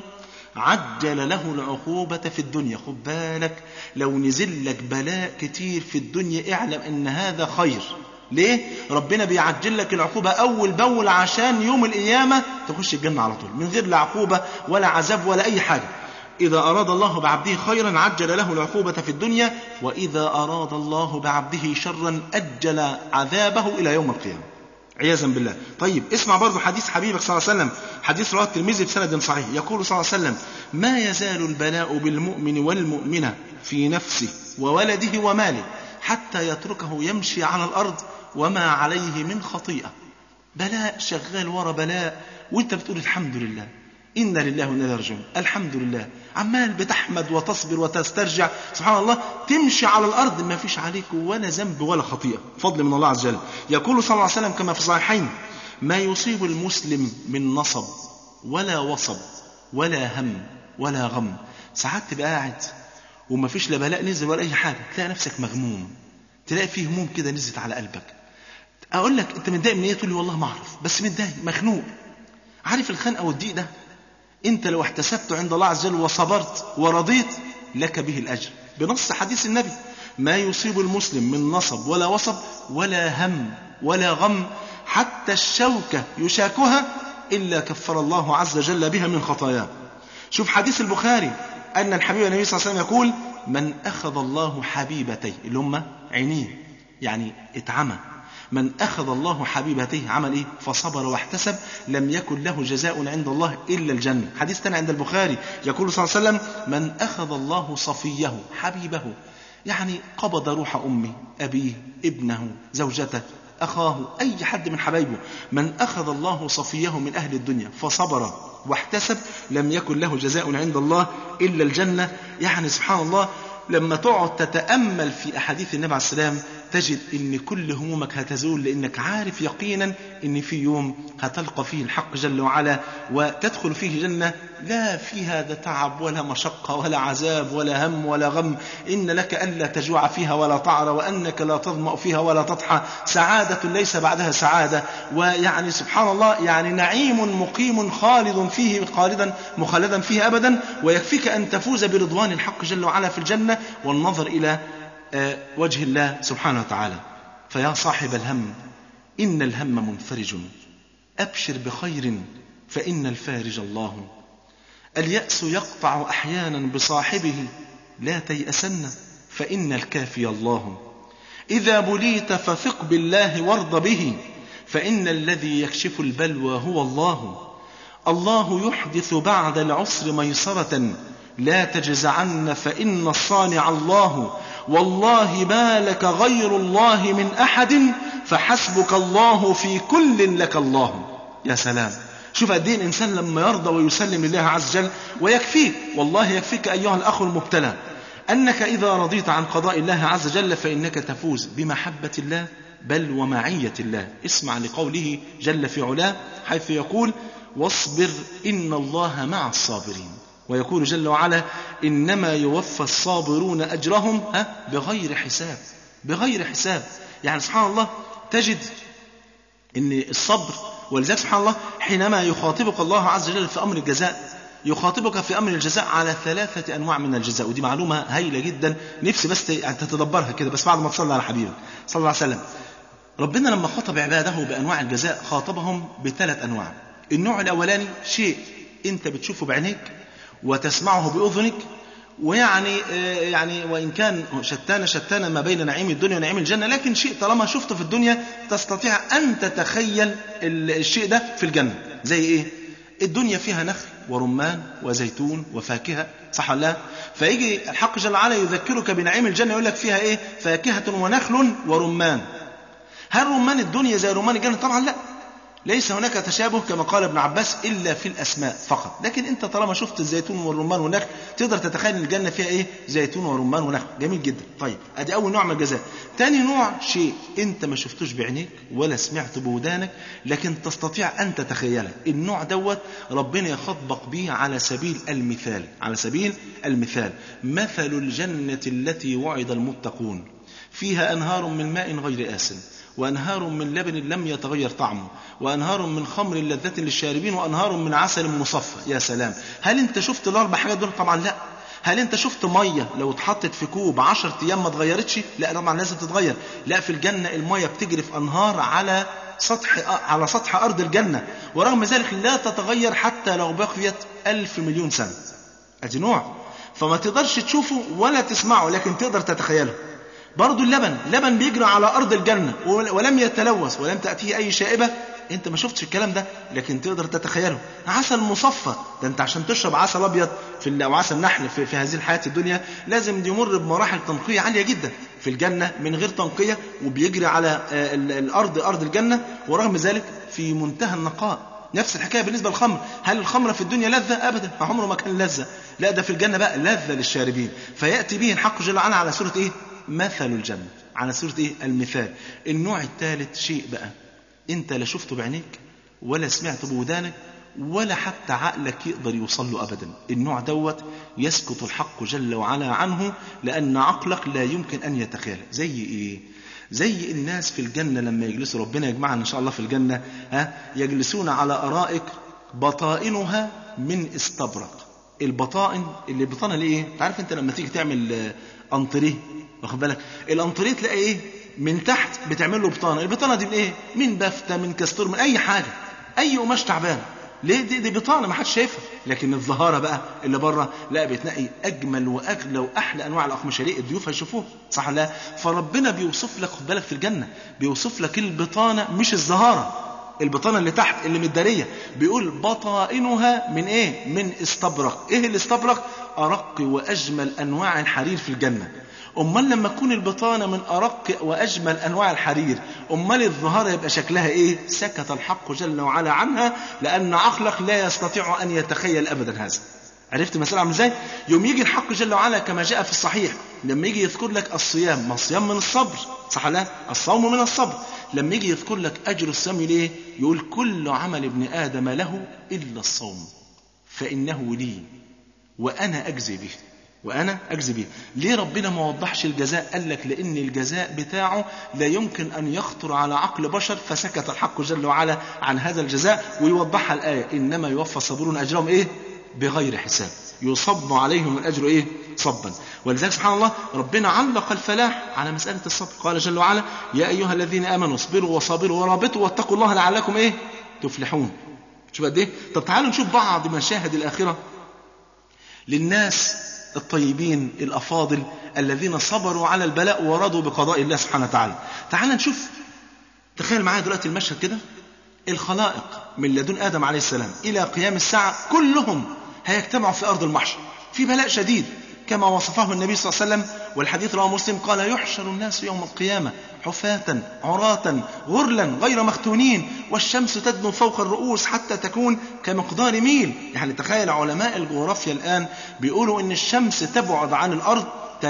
عجل له العقوبة في الدنيا خد بالك لو نزل لك بلاء كتير في الدنيا اعلم أن هذا خير ليه؟ ربنا بيعجل لك العقوبة أول بأول عشان يوم القيامة تخش الجنة على طول من غير لا عقوبة ولا عذاب ولا أي حاجة إذا أراد الله بعبده خيرا عجل له العقوبة في الدنيا وإذا أراد الله بعبده شرا أجل عذابه إلى يوم القيامة عياذا بالله طيب اسمع برضو حديث حبيبك صلى الله عليه وسلم حديث رواه الترمذي بسند صحيح يقول صلى الله عليه وسلم ما يزال البلاء بالمؤمن والمؤمنة في نفسه وولده وماله حتى يتركه يمشي على الأرض وما عليه من خطيئة بلاء شغال ورا بلاء وانت بتقول الحمد لله إنا لله وإنا إليه راجعون الحمد لله عمال بتحمد وتصبر وتسترجع سبحان الله تمشي على الأرض ما فيش عليك ولا ذنب ولا خطيئة فضل من الله عز وجل يقول صلى الله عليه وسلم كما في الصحيحين ما يصيب المسلم من نصب ولا وصب ولا هم ولا غم ساعات تبقى قاعد وما فيش لا بلاء نزل ولا أي حاجة تلاقي نفسك مغموم تلاقي فيه هموم كده نزلت على قلبك أقول لك أنت متضايق من إيه تقول لي والله ما أعرف بس متضايق مخنوق عارف الخنقة والضيق ده انت لو احتسبته عند الله عز وجل وصبرت ورضيت لك به الاجر بنص حديث النبي ما يصيب المسلم من نصب ولا وصب ولا هم ولا غم حتى الشوكة يشاكها إلا كفر الله عز وجل بها من خطاياه شوف حديث البخاري أن الحبيب النبي صلى الله عليه وسلم يقول من أخذ الله حبيبتيه اللي هم عينيه يعني اتعمى من أخذ الله حبيبتيه عمل إيه فصبر واحتسب لم يكن له جزاء عند الله إلا الجنة حديث تاني عند البخاري يقول صلى الله عليه وسلم من أخذ الله صفيه حبيبه يعني قبض روح أمه أبيه ابنه زوجته أخاه أي حد من حبايبه من أخذ الله صفيه من أهل الدنيا فصبر واحتسب لم يكن له جزاء عند الله إلا الجنة يعني سبحان الله لما تقعد تتأمل في أحاديث النبي عليه السلام تجد ان كل همومك هتزول لانك عارف يقينا ان في يوم هتلقى فيه الحق جل وعلا وتدخل فيه جنة لا فيها ذا تعب ولا مشقة ولا عذاب ولا هم ولا غم إن لك ألا تجوع فيها ولا تعرى وأنك لا تظمأ فيها ولا تضحى سعادة ليس بعدها سعادة ويعني سبحان الله يعني نعيم مقيم خالد فيه خالدا مخلدا فيه أبدا ويكفيك أن تفوز برضوان الحق جل وعلا في الجنة والنظر إلى وجه الله سبحانه وتعالى فيا صاحب الهم إن الهم منفرج أبشر بخير فإن الفارج الله اليأس يقطع أحيانا بصاحبه لا تيأسن فإن الكافي الله إذا بليت فثق بالله وارض به فإن الذي يكشف البلوى هو الله الله يحدث بعد العسر ميسرة لا تجزعن فإن الصانع الله والله ما لك غير الله من أحد فحسبك الله في كل لك الله يا سلام شوف قد ايه الانسان لما يرضى ويسلم لله عز وجل ويكفيك والله يكفيك ايها الاخ المبتلى انك اذا رضيت عن قضاء الله عز وجل فانك تفوز بمحبه الله بل ومعيه الله اسمع لقوله جل في علاه حيث يقول واصبر ان الله مع الصابرين ويقول جل وعلا انما يوفى الصابرون اجرهم ها بغير حساب بغير حساب يعني سبحان الله تجد ان الصبر ولذلك سبحان الله حينما يخاطبك الله عز وجل في امر الجزاء يخاطبك في امر الجزاء على ثلاثه انواع من الجزاء ودي معلومه هايله جدا نفسي بس تتدبرها كده بس بعد ما تصلي على حبيبك صلى الله عليه وسلم ربنا لما خاطب عباده بانواع الجزاء خاطبهم بثلاث انواع النوع الاولاني شيء انت بتشوفه بعينيك وتسمعه باذنك ويعني يعني وان كان شتان شتان ما بين نعيم الدنيا ونعيم الجنه لكن شيء طالما شفته في الدنيا تستطيع ان تتخيل الشيء ده في الجنه زي ايه الدنيا فيها نخل ورمان وزيتون وفاكهه صح ولا لا فيجي الحق جل وعلا يذكرك بنعيم الجنه يقول لك فيها ايه فاكهه ونخل ورمان هل رمان الدنيا زي رمان الجنه طبعا لا ليس هناك تشابه كما قال ابن عباس الا في الاسماء فقط لكن انت طالما شفت الزيتون والرمان والنخل تقدر تتخيل ان الجنه فيها ايه زيتون ورمان ونخل جميل جدا طيب ادي اول نوع من الجزاء تاني نوع شيء انت ما شفتوش بعينيك ولا سمعت بودانك لكن تستطيع ان تتخيله النوع دوت ربنا يخاطبك به على سبيل المثال على سبيل المثال مثل الجنه التي وعد المتقون فيها انهار من ماء غير آسن وأنهار من لبن لم يتغير طعمه وأنهار من خمر لذة للشاربين وأنهار من عسل مصفى يا سلام هل أنت شفت الأربع حاجات دول طبعا لا هل انت شفت ميه لو اتحطت في كوب 10 ايام ما اتغيرتش لا طبعا لازم تتغير لا في الجنه الميه بتجري في انهار على سطح على سطح ارض الجنه ورغم ذلك لا تتغير حتى لو بقيت ألف مليون سنه ادي نوع فما تقدرش تشوفه ولا تسمعه لكن تقدر تتخيله برضو اللبن لبن بيجري على أرض الجنة ولم يتلوث ولم تأتيه أي شائبة انت ما شفتش الكلام ده لكن تقدر تتخيله عسل مصفى ده انت عشان تشرب عسل ابيض في او عسل نحل في, في هذه الحياه الدنيا لازم يمر بمراحل تنقيه عاليه جدا في الجنه من غير تنقيه وبيجري على الارض ارض الجنه ورغم ذلك في منتهى النقاء نفس الحكايه بالنسبه للخمر هل الخمر في الدنيا لذه ابدا عمره ما كان لذه لا ده في الجنه بقى لذه للشاربين فياتي به الحق جل وعلا على سوره ايه مثل الجنة على سورة إيه؟ المثال النوع الثالث شيء بقى أنت لا شفته بعينيك ولا سمعته بودانك ولا حتى عقلك يقدر يوصل له أبدا النوع دوت يسكت الحق جل وعلا عنه لأن عقلك لا يمكن أن يتخيله زي إيه زي الناس في الجنة لما يجلسوا ربنا يجمعنا إن شاء الله في الجنة ها يجلسون على أرائك بطائنها من استبرق البطائن اللي بطانها ليه ايه عارف انت لما تيجي تعمل انطريه واخد بالك الانطريه تلاقي ايه من تحت بتعمل له بطانه البطانه دي من ايه من بافته من كاستور من اي حاجه اي قماش تعبان ليه دي, دي بطانه ما حدش شايفها لكن الظهاره بقى اللي بره لا بتنقي اجمل واغلى واحلى انواع الاقمشه ليه الضيوف هيشوفوها صح لا فربنا بيوصف لك خد بالك في الجنه بيوصف لك البطانه مش الظهاره البطانه اللي تحت اللي متداريه بيقول بطائنها من ايه من استبرق ايه الاستبرق ارق واجمل انواع الحرير في الجنه امال لما تكون البطانه من ارق واجمل انواع الحرير امال الظهاره يبقى شكلها ايه سكت الحق جل وعلا عنها لان عقلك لا يستطيع ان يتخيل ابدا هذا عرفت المسألة عامل ازاي؟ يوم يجي الحق جل وعلا كما جاء في الصحيح لما يجي يذكر لك الصيام ما الصيام من الصبر صح لا؟ الصوم من الصبر لما يجي يذكر لك أجر الصيام ليه؟ يقول كل عمل ابن آدم له إلا الصوم فإنه لي وأنا أجزي به وأنا أجزي به ليه ربنا ما وضحش الجزاء قال لك لأن الجزاء بتاعه لا يمكن أن يخطر على عقل بشر فسكت الحق جل وعلا عن هذا الجزاء ويوضحها الآية إنما يوفى الصابرون أجرهم إيه بغير حساب يصب عليهم الأجر إيه صبا ولذلك سبحان الله ربنا علق الفلاح على مسألة الصبر قال جل وعلا يا أيها الذين آمنوا اصبروا وصابروا ورابطوا واتقوا الله لعلكم إيه تفلحون شوف قد إيه طب تعالوا نشوف بعض مشاهد الآخرة للناس الطيبين الأفاضل الذين صبروا على البلاء ورضوا بقضاء الله سبحانه وتعالى تعال نشوف تخيل معايا دلوقتي المشهد كده الخلائق من لدن آدم عليه السلام إلى قيام الساعة كلهم هيجتمعوا في أرض المحشر في بلاء شديد كما وصفه النبي صلى الله عليه وسلم والحديث رواه مسلم قال يحشر الناس يوم القيامة حفاة عراة غرلا غير مختونين والشمس تدنو فوق الرؤوس حتى تكون كمقدار ميل يعني تخيل علماء الجغرافيا الآن بيقولوا إن الشمس تبعد عن الأرض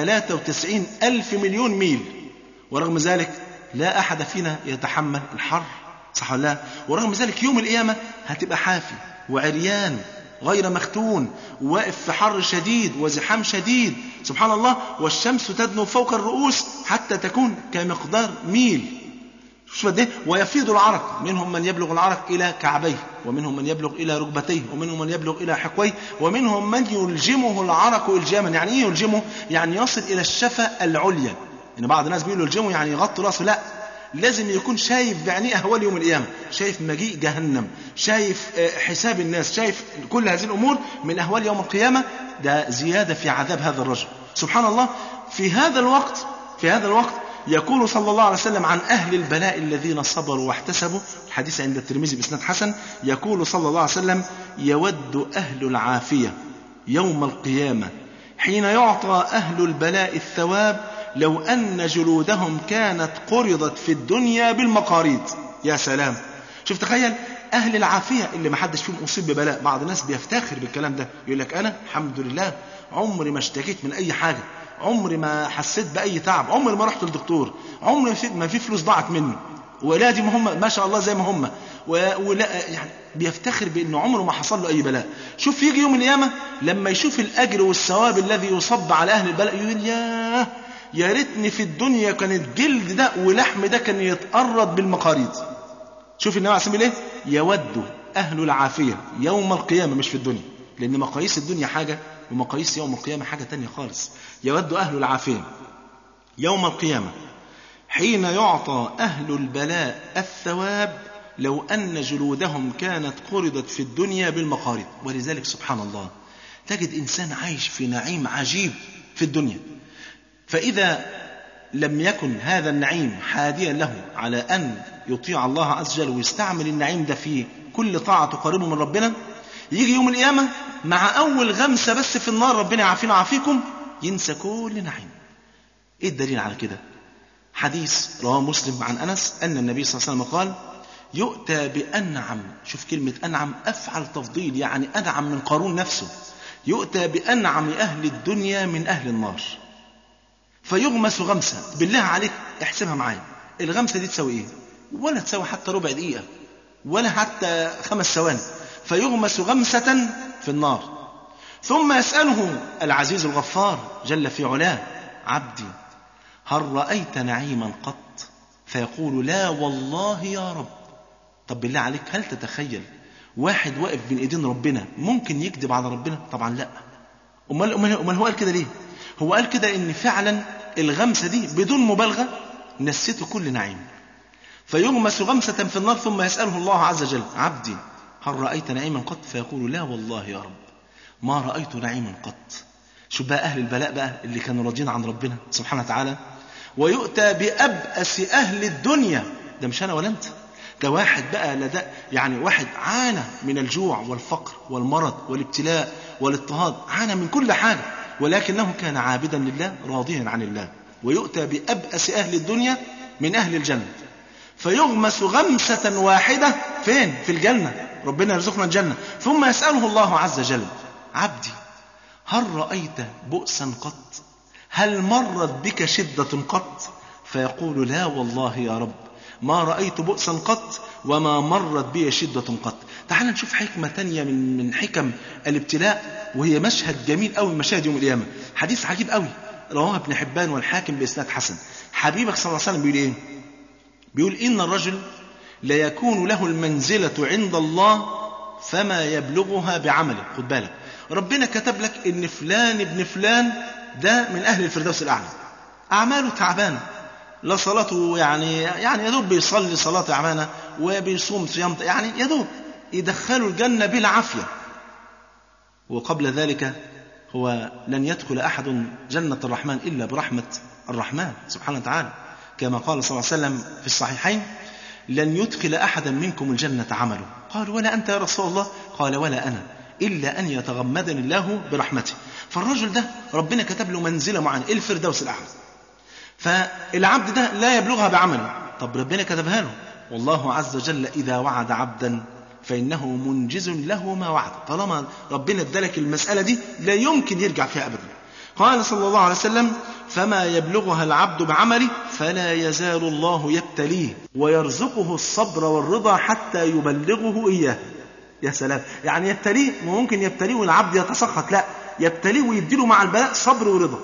93 ألف مليون ميل ورغم ذلك لا أحد فينا يتحمل الحر صح ولا لا ورغم ذلك يوم القيامة هتبقى حافي وعريان غير مختون واقف في حر شديد وزحام شديد سبحان الله والشمس تدنو فوق الرؤوس حتى تكون كمقدار ميل شوف قد ايه ويفيض العرق منهم من يبلغ العرق الى كعبيه ومنهم من يبلغ الى ركبتيه ومنهم من يبلغ الى حقويه ومنهم من يلجمه العرق الجاما يعني ايه يلجمه يعني يصل الى الشفه العليا يعني بعض الناس بيقولوا يلجمه يعني يغطي راسه لا لازم يكون شايف بعينيه اهوال يوم القيامه شايف مجيء جهنم شايف حساب الناس شايف كل هذه الامور من اهوال يوم القيامه ده زياده في عذاب هذا الرجل سبحان الله في هذا الوقت في هذا الوقت يقول صلى الله عليه وسلم عن أهل البلاء الذين صبروا واحتسبوا الحديث عند الترمذي بإسناد حسن يقول صلى الله عليه وسلم يود أهل العافية يوم القيامة حين يعطى أهل البلاء الثواب لو أن جلودهم كانت قرضت في الدنيا بالمقاريض يا سلام شوف تخيل أهل العافية اللي ما حدش فيهم أصيب ببلاء بعض الناس بيفتخر بالكلام ده يقول لك أنا الحمد لله عمري ما اشتكيت من أي حاجة عمري ما حسيت بأي تعب عمري ما رحت للدكتور عمري ما في فلوس ضاعت مني ولادي ما هم ما شاء الله زي ما هم ولا يعني بيفتخر بأنه عمره ما حصل له أي بلاء شوف يجي يوم القيامة لما يشوف الأجر والثواب الذي يصب على أهل البلاء يقول ياه يا ريتني في الدنيا كانت جلد ده ولحم ده كان يتقرض بالمقاريض شوف النبي عليه الصلاه ايه يود اهل العافيه يوم القيامه مش في الدنيا لان مقاييس الدنيا حاجه ومقاييس يوم القيامه حاجه تانية خالص يود اهل العافيه يوم القيامه حين يعطى اهل البلاء الثواب لو ان جلودهم كانت قرضت في الدنيا بالمقاريض ولذلك سبحان الله تجد انسان عايش في نعيم عجيب في الدنيا فإذا لم يكن هذا النعيم حاديا له على أن يطيع الله عز وجل ويستعمل النعيم ده في كل طاعة تقربه من ربنا يجي يوم القيامة مع أول غمسة بس في النار ربنا يعافينا ويعافيكم ينسى كل نعيم إيه الدليل على كده حديث رواه مسلم عن أنس أن النبي صلى الله عليه وسلم قال يؤتى بأنعم شوف كلمة أنعم أفعل تفضيل يعني أنعم من قارون نفسه يؤتى بأنعم أهل الدنيا من أهل النار فيغمس غمسة بالله عليك احسبها معايا الغمسة دي تساوي ايه ولا تساوي حتى ربع دقيقة ولا حتى خمس ثواني فيغمس غمسة في النار ثم يسأله العزيز الغفار جل في علاه عبدي هل رأيت نعيما قط فيقول لا والله يا رب طب بالله عليك هل تتخيل واحد واقف بين ايدين ربنا ممكن يكذب على ربنا طبعا لا امال امال هو قال كده ليه هو قال كده ان فعلا الغمسة دي بدون مبالغة نسيته كل نعيم فيغمس غمسة في النار ثم يسأله الله عز وجل عبدي هل رأيت نعيما قط فيقول لا والله يا رب ما رأيت نعيما قط شوف بقى أهل البلاء بقى اللي كانوا راضيين عن ربنا سبحانه وتعالى ويؤتى بأبأس أهل الدنيا ده مش أنا ولا أنت ده واحد بقى لدى يعني واحد عانى من الجوع والفقر والمرض والابتلاء والاضطهاد عانى من كل حاجة ولكنه كان عابدا لله راضيا عن الله ويؤتى بأبأس أهل الدنيا من أهل الجنة فيغمس غمسة واحدة فين؟ في الجنة ربنا يرزقنا الجنة ثم يسأله الله عز وجل عبدي هل رأيت بؤسا قط هل مرت بك شدة قط فيقول لا والله يا رب ما رأيت بؤسا قط وما مرت بي شدة قط تعال نشوف حكمة تانية من من حكم الابتلاء وهي مشهد جميل قوي من مشاهد يوم القيامة حديث عجيب قوي رواه ابن حبان والحاكم بإسناد حسن حبيبك صلى الله عليه وسلم بيقول إيه بيقول إن الرجل لا يكون له المنزلة عند الله فما يبلغها بعمله خد بالك ربنا كتب لك إن فلان ابن فلان ده من أهل الفردوس الأعلى أعماله تعبانة لا صلاته يعني يعني يا دوب بيصلي صلاة تعبانة وبيصوم صيام يعني يا دوب يدخلوا الجنة بالعافية وقبل ذلك هو لن يدخل أحد جنة الرحمن إلا برحمة الرحمن سبحانه وتعالى كما قال صلى الله عليه وسلم في الصحيحين لن يدخل أحدا منكم الجنة عمله قال ولا أنت يا رسول الله قال ولا أنا إلا أن يتغمدني الله برحمته فالرجل ده ربنا كتب له منزلة معينة الفردوس الأعلى فالعبد ده لا يبلغها بعمله طب ربنا كتبها له والله عز وجل إذا وعد عبدا فإنه منجز له ما وعد طالما ربنا ادالك المسألة دي لا يمكن يرجع فيها أبدا قال صلى الله عليه وسلم فما يبلغها العبد بعمله فلا يزال الله يبتليه ويرزقه الصبر والرضا حتى يبلغه إياه يا سلام يعني يبتليه ممكن يبتليه والعبد يتسخط لا يبتليه ويديله مع البلاء صبر ورضا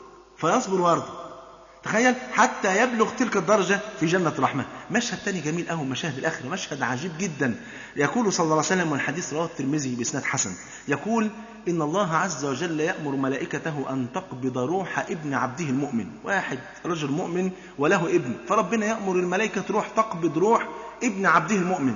فيصبر ويرضى تخيل حتى يبلغ تلك الدرجة في جنة الرحمن مشهد تاني جميل أهو مشاهد الآخرة مشهد عجيب جدا يقول صلى الله عليه وسلم والحديث رواه الترمذي بإسناد حسن يقول إن الله عز وجل يأمر ملائكته أن تقبض روح ابن عبده المؤمن واحد رجل مؤمن وله ابن فربنا يأمر الملائكة تروح تقبض روح ابن عبده المؤمن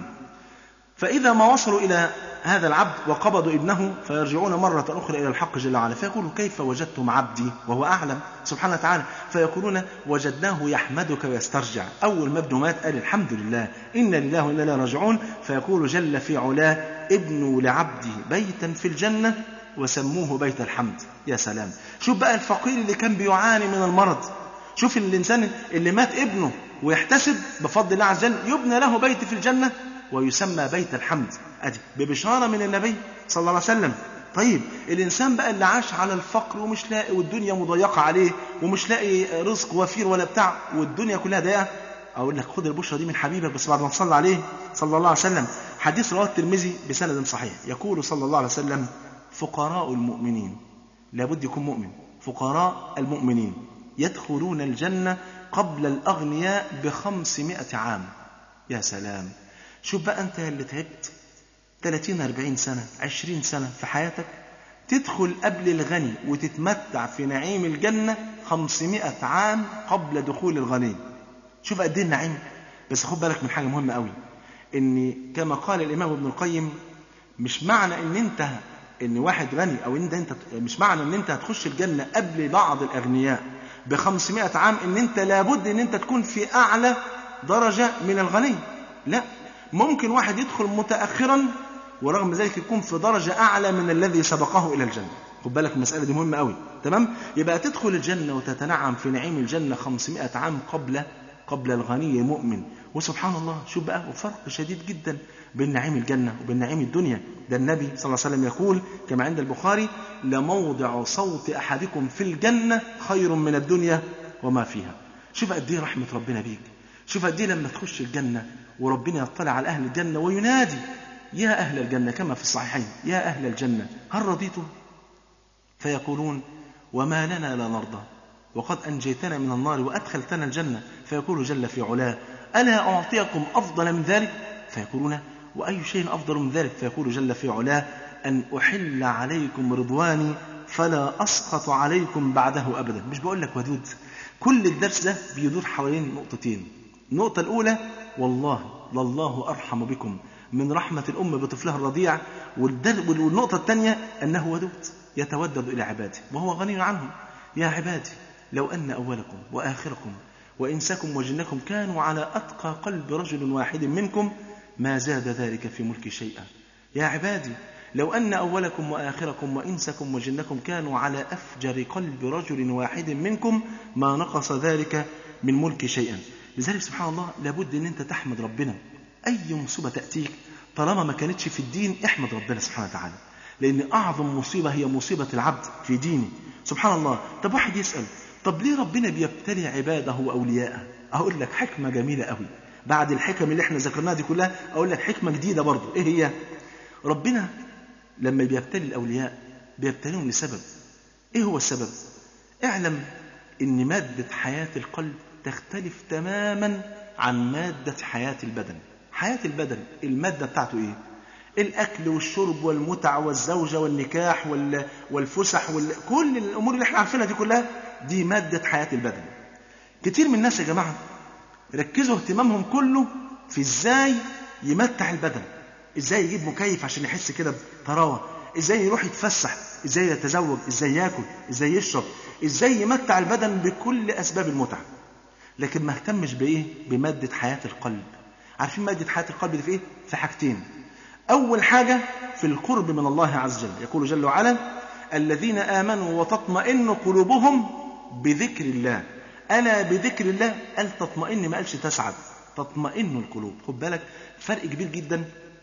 فإذا ما وصلوا إلى هذا العبد وقبضوا ابنه فيرجعون مرة أخرى إلى الحق جل وعلا فيقولوا كيف وجدتم عبدي وهو أعلم سبحانه وتعالى فيقولون وجدناه يحمدك ويسترجع أول ما ابنه مات قال الحمد لله إن لله وإنا إليه راجعون فيقول جل في علاه ابنوا لعبدي بيتا في الجنة وسموه بيت الحمد يا سلام شوف بقى الفقير اللي كان بيعاني من المرض شوف الإنسان اللي مات ابنه ويحتسب بفضل الله عز وجل يبنى له بيت في الجنة ويسمى بيت الحمد أدي ببشارة من النبي صلى الله عليه وسلم طيب الإنسان بقى اللي عاش على الفقر ومش لاقي والدنيا مضيقة عليه ومش لاقي رزق وفير ولا بتاع والدنيا كلها ضيقة أقول لك خد البشرة دي من حبيبك بس بعد ما تصلى عليه صلى الله عليه وسلم حديث رواه الترمذي بسند صحيح يقول صلى الله عليه وسلم فقراء المؤمنين لابد يكون مؤمن فقراء المؤمنين يدخلون الجنة قبل الأغنياء بخمسمائة عام يا سلام شوف بقى أنت اللي تعبت 30 40 سنة 20 سنة في حياتك تدخل قبل الغني وتتمتع في نعيم الجنة 500 عام قبل دخول الغني شوف قد ايه النعيم بس خد بالك من حاجة مهمة قوي ان كما قال الامام ابن القيم مش معنى ان انت ان واحد غني او ان انت مش معنى ان انت هتخش الجنة قبل بعض الاغنياء ب 500 عام ان انت لابد ان انت تكون في اعلى درجة من الغني لا ممكن واحد يدخل متأخرا ورغم ذلك يكون في درجة أعلى من الذي سبقه إلى الجنة خد بالك المسألة دي مهمة قوي تمام يبقى تدخل الجنة وتتنعم في نعيم الجنة 500 عام قبل قبل الغني المؤمن وسبحان الله شوف بقى وفرق شديد جدا بين نعيم الجنة وبين نعيم الدنيا ده النبي صلى الله عليه وسلم يقول كما عند البخاري لموضع صوت أحدكم في الجنة خير من الدنيا وما فيها شوف قد ايه رحمة ربنا بيك شوف قد ايه لما تخش الجنة وربنا يطلع على أهل الجنة وينادي يا أهل الجنة كما في الصحيحين يا أهل الجنة هل رضيتم فيقولون وما لنا لا نرضى وقد أنجيتنا من النار وأدخلتنا الجنة فيقول جل في علاه ألا أعطيكم أفضل من ذلك فيقولون وأي شيء أفضل من ذلك فيقول جل في علاه أن أحل عليكم رضواني فلا أسقط عليكم بعده أبدا مش بقول لك ودود كل الدرس ده بيدور حوالين نقطتين النقطة الأولى والله لله أرحم بكم من رحمة الأم بطفلها الرضيع والنقطة الثانية أنه ودود يتودد إلى عباده وهو غني عنهم يا عبادي لو أن أولكم وآخركم وإنسكم وجنكم كانوا على أتقى قلب رجل واحد منكم ما زاد ذلك في ملك شيئا يا عبادي لو أن أولكم وآخركم وإنسكم وجنكم كانوا على أفجر قلب رجل واحد منكم ما نقص ذلك من ملك شيئا لذلك سبحان الله لابد أن أنت تحمد ربنا أي مصيبة تأتيك طالما ما كانتش في الدين احمد ربنا سبحانه وتعالى لأن أعظم مصيبة هي مصيبة العبد في دينه سبحان الله طب واحد يسأل طب ليه ربنا بيبتلي عباده وأولياءه أقول لك حكمة جميلة قوي بعد الحكم اللي احنا ذكرناها دي كلها أقول لك حكمة جديدة برضو إيه هي ربنا لما بيبتلي الأولياء بيبتليهم لسبب إيه هو السبب اعلم إن مادة حياة القلب تختلف تماما عن مادة حياة البدن حياة البدن المادة بتاعته إيه الأكل والشرب والمتع والزوجة والنكاح والفسح وال... كل الأمور اللي احنا عارفينها دي كلها دي مادة حياة البدن كتير من الناس يا جماعة ركزوا اهتمامهم كله في ازاي يمتع البدن ازاي يجيب مكيف عشان يحس كده بطراوة ازاي يروح يتفسح ازاي يتزوج ازاي ياكل ازاي يشرب ازاي يمتع البدن بكل اسباب المتعة لكن ما اهتمش بايه بمادة حياة القلب عارفين مادة حياة القلب دي في ايه؟ في حاجتين. أول حاجة في القرب من الله عز وجل، يقول جل وعلا: الذين آمنوا وتطمئن قلوبهم بذكر الله ألا بذكر الله قال تطمئن ما قالش تسعد تطمئن القلوب خد بالك فرق كبير جدا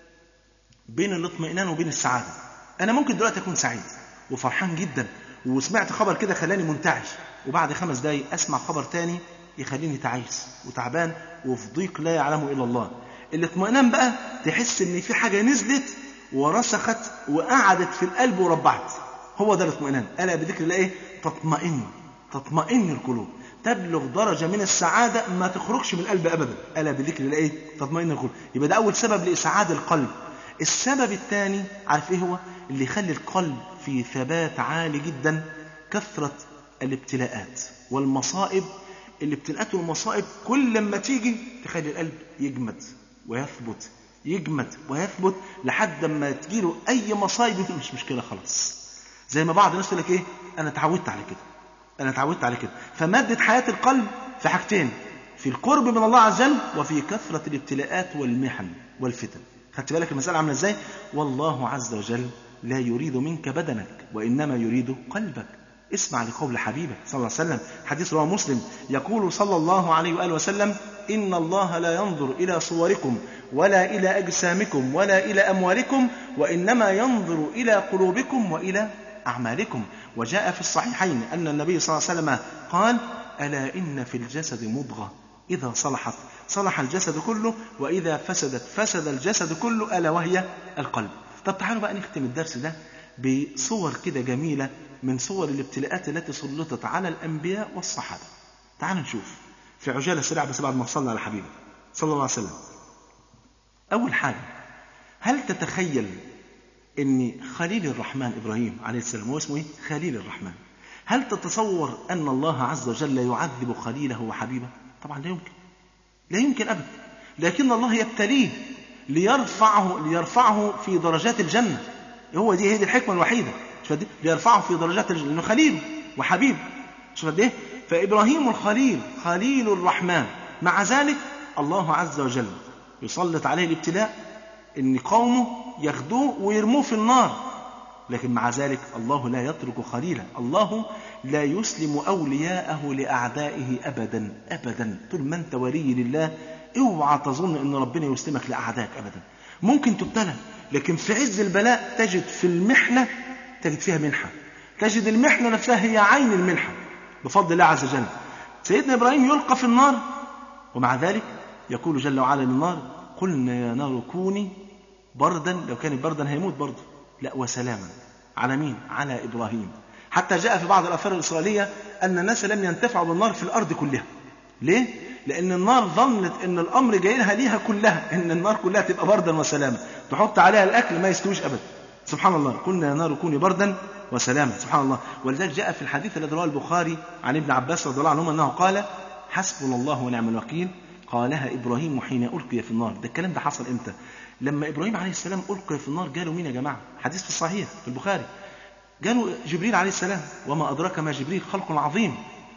بين الاطمئنان وبين السعادة أنا ممكن دلوقتي أكون سعيد وفرحان جدا وسمعت خبر كده خلاني منتعش وبعد خمس دقايق أسمع خبر تاني يخليني تعيس وتعبان وفي ضيق لا يعلمه إلا الله الاطمئنان بقى تحس إن في حاجة نزلت ورسخت وقعدت في القلب وربعت هو ده الاطمئنان ألا بذكر الله إيه تطمئن تطمئن القلوب تبلغ درجة من السعادة ما تخرجش من القلب أبدا ألا بذكر الله إيه تطمئن القلوب يبقى ده أول سبب لإسعاد القلب السبب الثاني عارف إيه هو اللي يخلي القلب في ثبات عالي جدا كثرة الابتلاءات والمصائب الابتلاءات والمصائب كل لما تيجي تخلي القلب يجمد ويثبت يجمد ويثبت لحد ما تجيله أي مصايب يقول مش مشكلة خلاص زي ما بعض الناس يقول لك إيه أنا اتعودت على كده أنا اتعودت على كده فمادة حياة القلب في حاجتين في القرب من الله عز وجل وفي كثرة الابتلاءات والمحن والفتن خدت بالك المسألة عاملة ازاي والله عز وجل لا يريد منك بدنك وإنما يريد قلبك اسمع لقول حبيبك صلى الله عليه وسلم حديث رواه مسلم يقول صلى الله عليه وآله وسلم إن الله لا ينظر إلى صوركم ولا إلى أجسامكم ولا إلى أموالكم وإنما ينظر إلى قلوبكم وإلى أعمالكم وجاء في الصحيحين أن النبي صلى الله عليه وسلم قال ألا إن في الجسد مضغة إذا صلحت صلح الجسد كله وإذا فسدت فسد الجسد كله ألا وهي القلب طب تعالوا بقى نختم الدرس ده بصور كده جميلة من صور الابتلاءات التي سلطت على الأنبياء والصحابة تعالوا نشوف في عجالة سريعة بس بعد ما وصلنا على حبيبه صلى الله عليه وسلم أول حاجة هل تتخيل ان خليل الرحمن ابراهيم عليه السلام هو اسمه ايه خليل الرحمن هل تتصور ان الله عز وجل يعذب خليله وحبيبه طبعا لا يمكن لا يمكن ابدا لكن الله يبتليه ليرفعه ليرفعه في درجات الجنه هو دي هي دي الحكمه الوحيده شوف دي ليرفعه في درجات الجنه لانه خليل وحبيب شوف قد ايه فابراهيم الخليل خليل الرحمن مع ذلك الله عز وجل يسلط عليه الابتلاء ان قومه ياخدوه ويرموه في النار لكن مع ذلك الله لا يترك خليلا الله لا يسلم أولياءه لأعدائه أبدا أبدا طول ما أنت ولي لله اوعى تظن أن ربنا يسلمك لأعدائك أبدا ممكن تبتلى لكن في عز البلاء تجد في المحنة تجد فيها منحة تجد المحنة نفسها هي عين المنحة بفضل الله عز وجل سيدنا إبراهيم يلقى في النار ومع ذلك يقول جل وعلا للنار قلنا يا نار كوني بردا لو كان بردا هيموت برضه لا وسلاما على مين على إبراهيم حتى جاء في بعض الآثار الإسرائيلية أن الناس لم ينتفعوا بالنار في الأرض كلها ليه؟ لأن النار ظنت أن الأمر جاي لها ليها كلها أن النار كلها تبقى بردا وسلاما تحط عليها الأكل ما يستويش أبدا سبحان الله قلنا يا نار كوني بردا وسلاما سبحان الله ولذلك جاء في الحديث الذي رواه البخاري عن ابن عباس رضي الله عنهما أنه قال حسبنا الله ونعم الوكيل قالها إبراهيم حين ألقي في النار ده الكلام ده حصل إمتى لما إبراهيم عليه السلام ألقي في النار جاله مين يا جماعة حديث في الصحيح في البخاري جاله جبريل عليه السلام وما أدراك ما جبريل خلق عظيم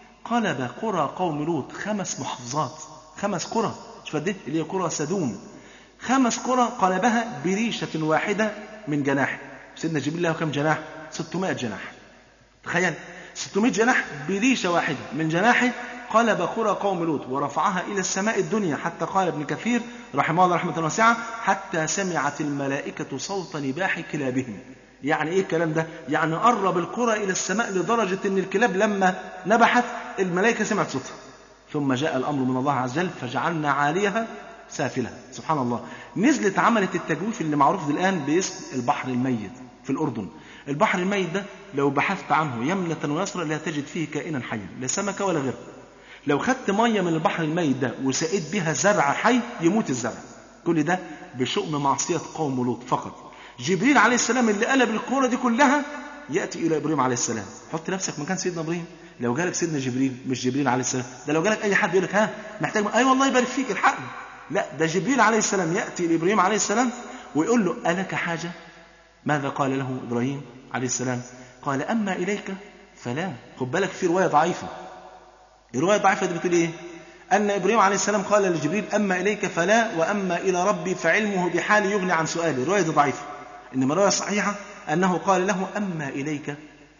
قلب قرى قوم لوط خمس محافظات خمس قرى شوف قد اللي هي قرى سدوم خمس قرى قلبها بريشة واحدة من جناح سيدنا جبريل له كم جناح 600 جناح تخيل 600 جناح بريشة واحدة من جناحه قلب قرى قوم لوط ورفعها إلى السماء الدنيا حتى قال ابن كثير رحمه الله رحمة واسعة حتى سمعت الملائكة صوت نباح كلابهم يعني ايه الكلام ده يعني قرب القرى الى السماء لدرجة ان الكلاب لما نبحت الملائكة سمعت صوتها ثم جاء الامر من الله عز وجل فجعلنا عاليها سافلها سبحان الله نزلت عملت التجويف اللي معروف الان باسم البحر الميت في الاردن البحر الميت ده لو بحثت عنه يمنة ويسرى لا تجد فيه كائنا حيا لا سمكة ولا غيره لو خدت مية من البحر الميت ده وسقيت بها زرع حي يموت الزرع كل ده بشؤم معصية قوم لوط فقط جبريل عليه السلام اللي قلب الكورة دي كلها يأتي إلى إبراهيم عليه السلام حط نفسك مكان سيدنا إبراهيم لو جالك سيدنا جبريل مش جبريل عليه السلام ده لو جالك أي حد يقول لك ها محتاج أي أيوة والله يبارك فيك الحقني لا ده جبريل عليه السلام يأتي لإبراهيم عليه السلام ويقول له ألك حاجة ماذا قال له إبراهيم عليه السلام قال أما إليك فلا خد بالك في رواية ضعيفة الرواية الضعيفة دي بتقول إيه أن إبراهيم عليه السلام قال لجبريل أما إليك فلا وأما إلى ربي فعلمه بحال يغني عن سؤالي الرواية دي ضعيفة إنما الرواية الصحيحة أنه قال له أما إليك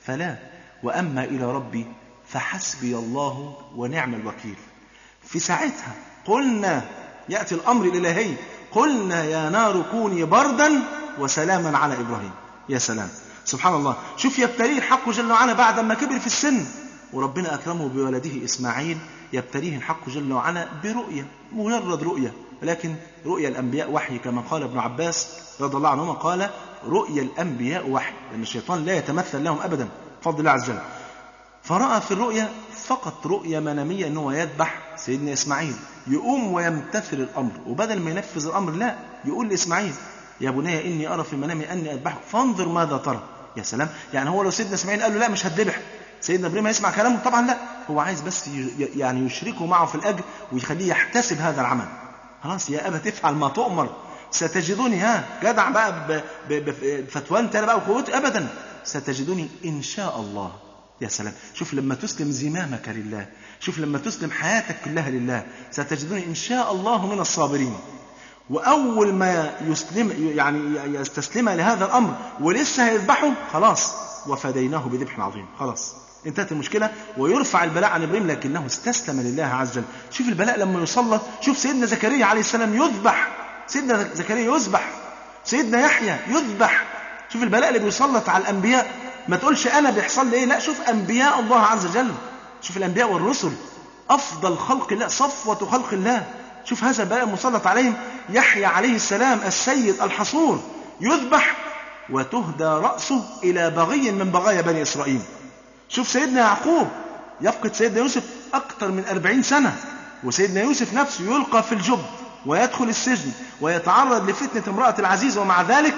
فلا وأما إلى ربي فحسبي الله ونعم الوكيل في ساعتها قلنا يأتي الأمر الإلهي قلنا يا نار كوني بردا وسلاما على إبراهيم يا سلام سبحان الله شوف يبتليه الحق جل وعلا بعد ما كبر في السن وربنا أكرمه بولده إسماعيل يبتليه الحق جل وعلا برؤية مجرد رؤية لكن رؤيا الأنبياء وحي كما قال ابن عباس رضي الله عنهما قال رؤيا الأنبياء وحي لأن الشيطان لا يتمثل لهم أبدا بفضل الله عز وجل فرأى في الرؤيا فقط رؤيا منامية أنه يذبح سيدنا إسماعيل يقوم ويمتثل الأمر وبدل ما ينفذ الأمر لا يقول لإسماعيل يا بني إني أرى في منامي أني أذبحك فانظر ماذا ترى يا سلام يعني هو لو سيدنا إسماعيل قال له لا مش هتذبح سيدنا ابراهيم هيسمع كلامه طبعا لا هو عايز بس يعني يشركه معه في الاجر ويخليه يحتسب هذا العمل خلاص يا ابا تفعل ما تؤمر ستجدني ها جدع بقى بفتوانت انا بقى وقوتي ابدا ستجدني ان شاء الله يا سلام شوف لما تسلم زمامك لله شوف لما تسلم حياتك كلها لله ستجدني ان شاء الله من الصابرين واول ما يسلم يعني يستسلم لهذا الامر ولسه هيذبحه خلاص وفديناه بذبح عظيم خلاص انتهت المشكلة ويرفع البلاء عن إبراهيم لكنه استسلم لله عز وجل شوف البلاء لما يسلط شوف سيدنا زكريا عليه السلام يذبح سيدنا زكريا يذبح سيدنا يحيى يذبح شوف البلاء اللي بيسلط على الأنبياء ما تقولش أنا بيحصل لي إيه لا شوف أنبياء الله عز وجل شوف الأنبياء والرسل أفضل خلق الله صفوة خلق الله شوف هذا البلاء المسلط عليهم يحيى عليه السلام السيد الحصور يذبح وتهدى رأسه إلى بغي من بغايا بني إسرائيل شوف سيدنا يعقوب يفقد سيدنا يوسف أكثر من أربعين سنة وسيدنا يوسف نفسه يلقى في الجب ويدخل السجن ويتعرض لفتنة امرأة العزيز ومع ذلك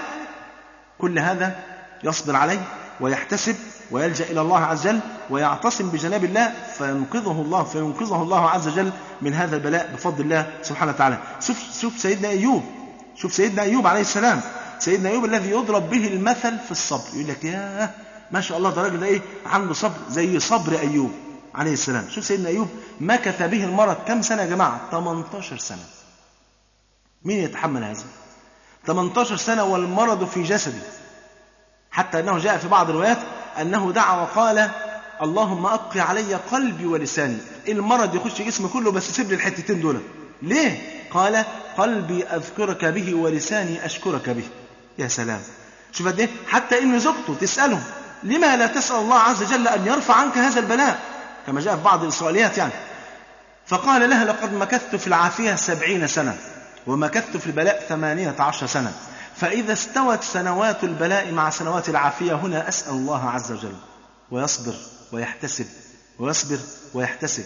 كل هذا يصبر عليه ويحتسب ويلجأ إلى الله عز وجل ويعتصم بجناب الله فينقذه الله فينقذه الله عز وجل من هذا البلاء بفضل الله سبحانه وتعالى شوف شوف سيدنا أيوب شوف سيدنا أيوب عليه السلام سيدنا أيوب الذي يضرب به المثل في الصبر يقول لك ياه ما شاء الله ده الراجل ده ايه عنده صبر زي صبر ايوب عليه السلام شوف سيدنا ايوب مكث به المرض كم سنه يا جماعه 18 سنه مين يتحمل هذا 18 سنه والمرض في جسده حتى انه جاء في بعض الروايات انه دعا وقال اللهم ابقي علي قلبي ولساني المرض يخش جسمي كله بس سيب لي الحتتين دول ليه قال قلبي اذكرك به ولساني اشكرك به يا سلام شوف قد ايه حتى ان زوجته تساله لما لا تسأل الله عز وجل أن يرفع عنك هذا البلاء كما جاء في بعض الإسرائيليات يعني فقال لها لقد مكثت في العافية سبعين سنة ومكثت في البلاء ثمانية عشر سنة فإذا استوت سنوات البلاء مع سنوات العافية هنا أسأل الله عز وجل ويصبر ويحتسب ويصبر ويحتسب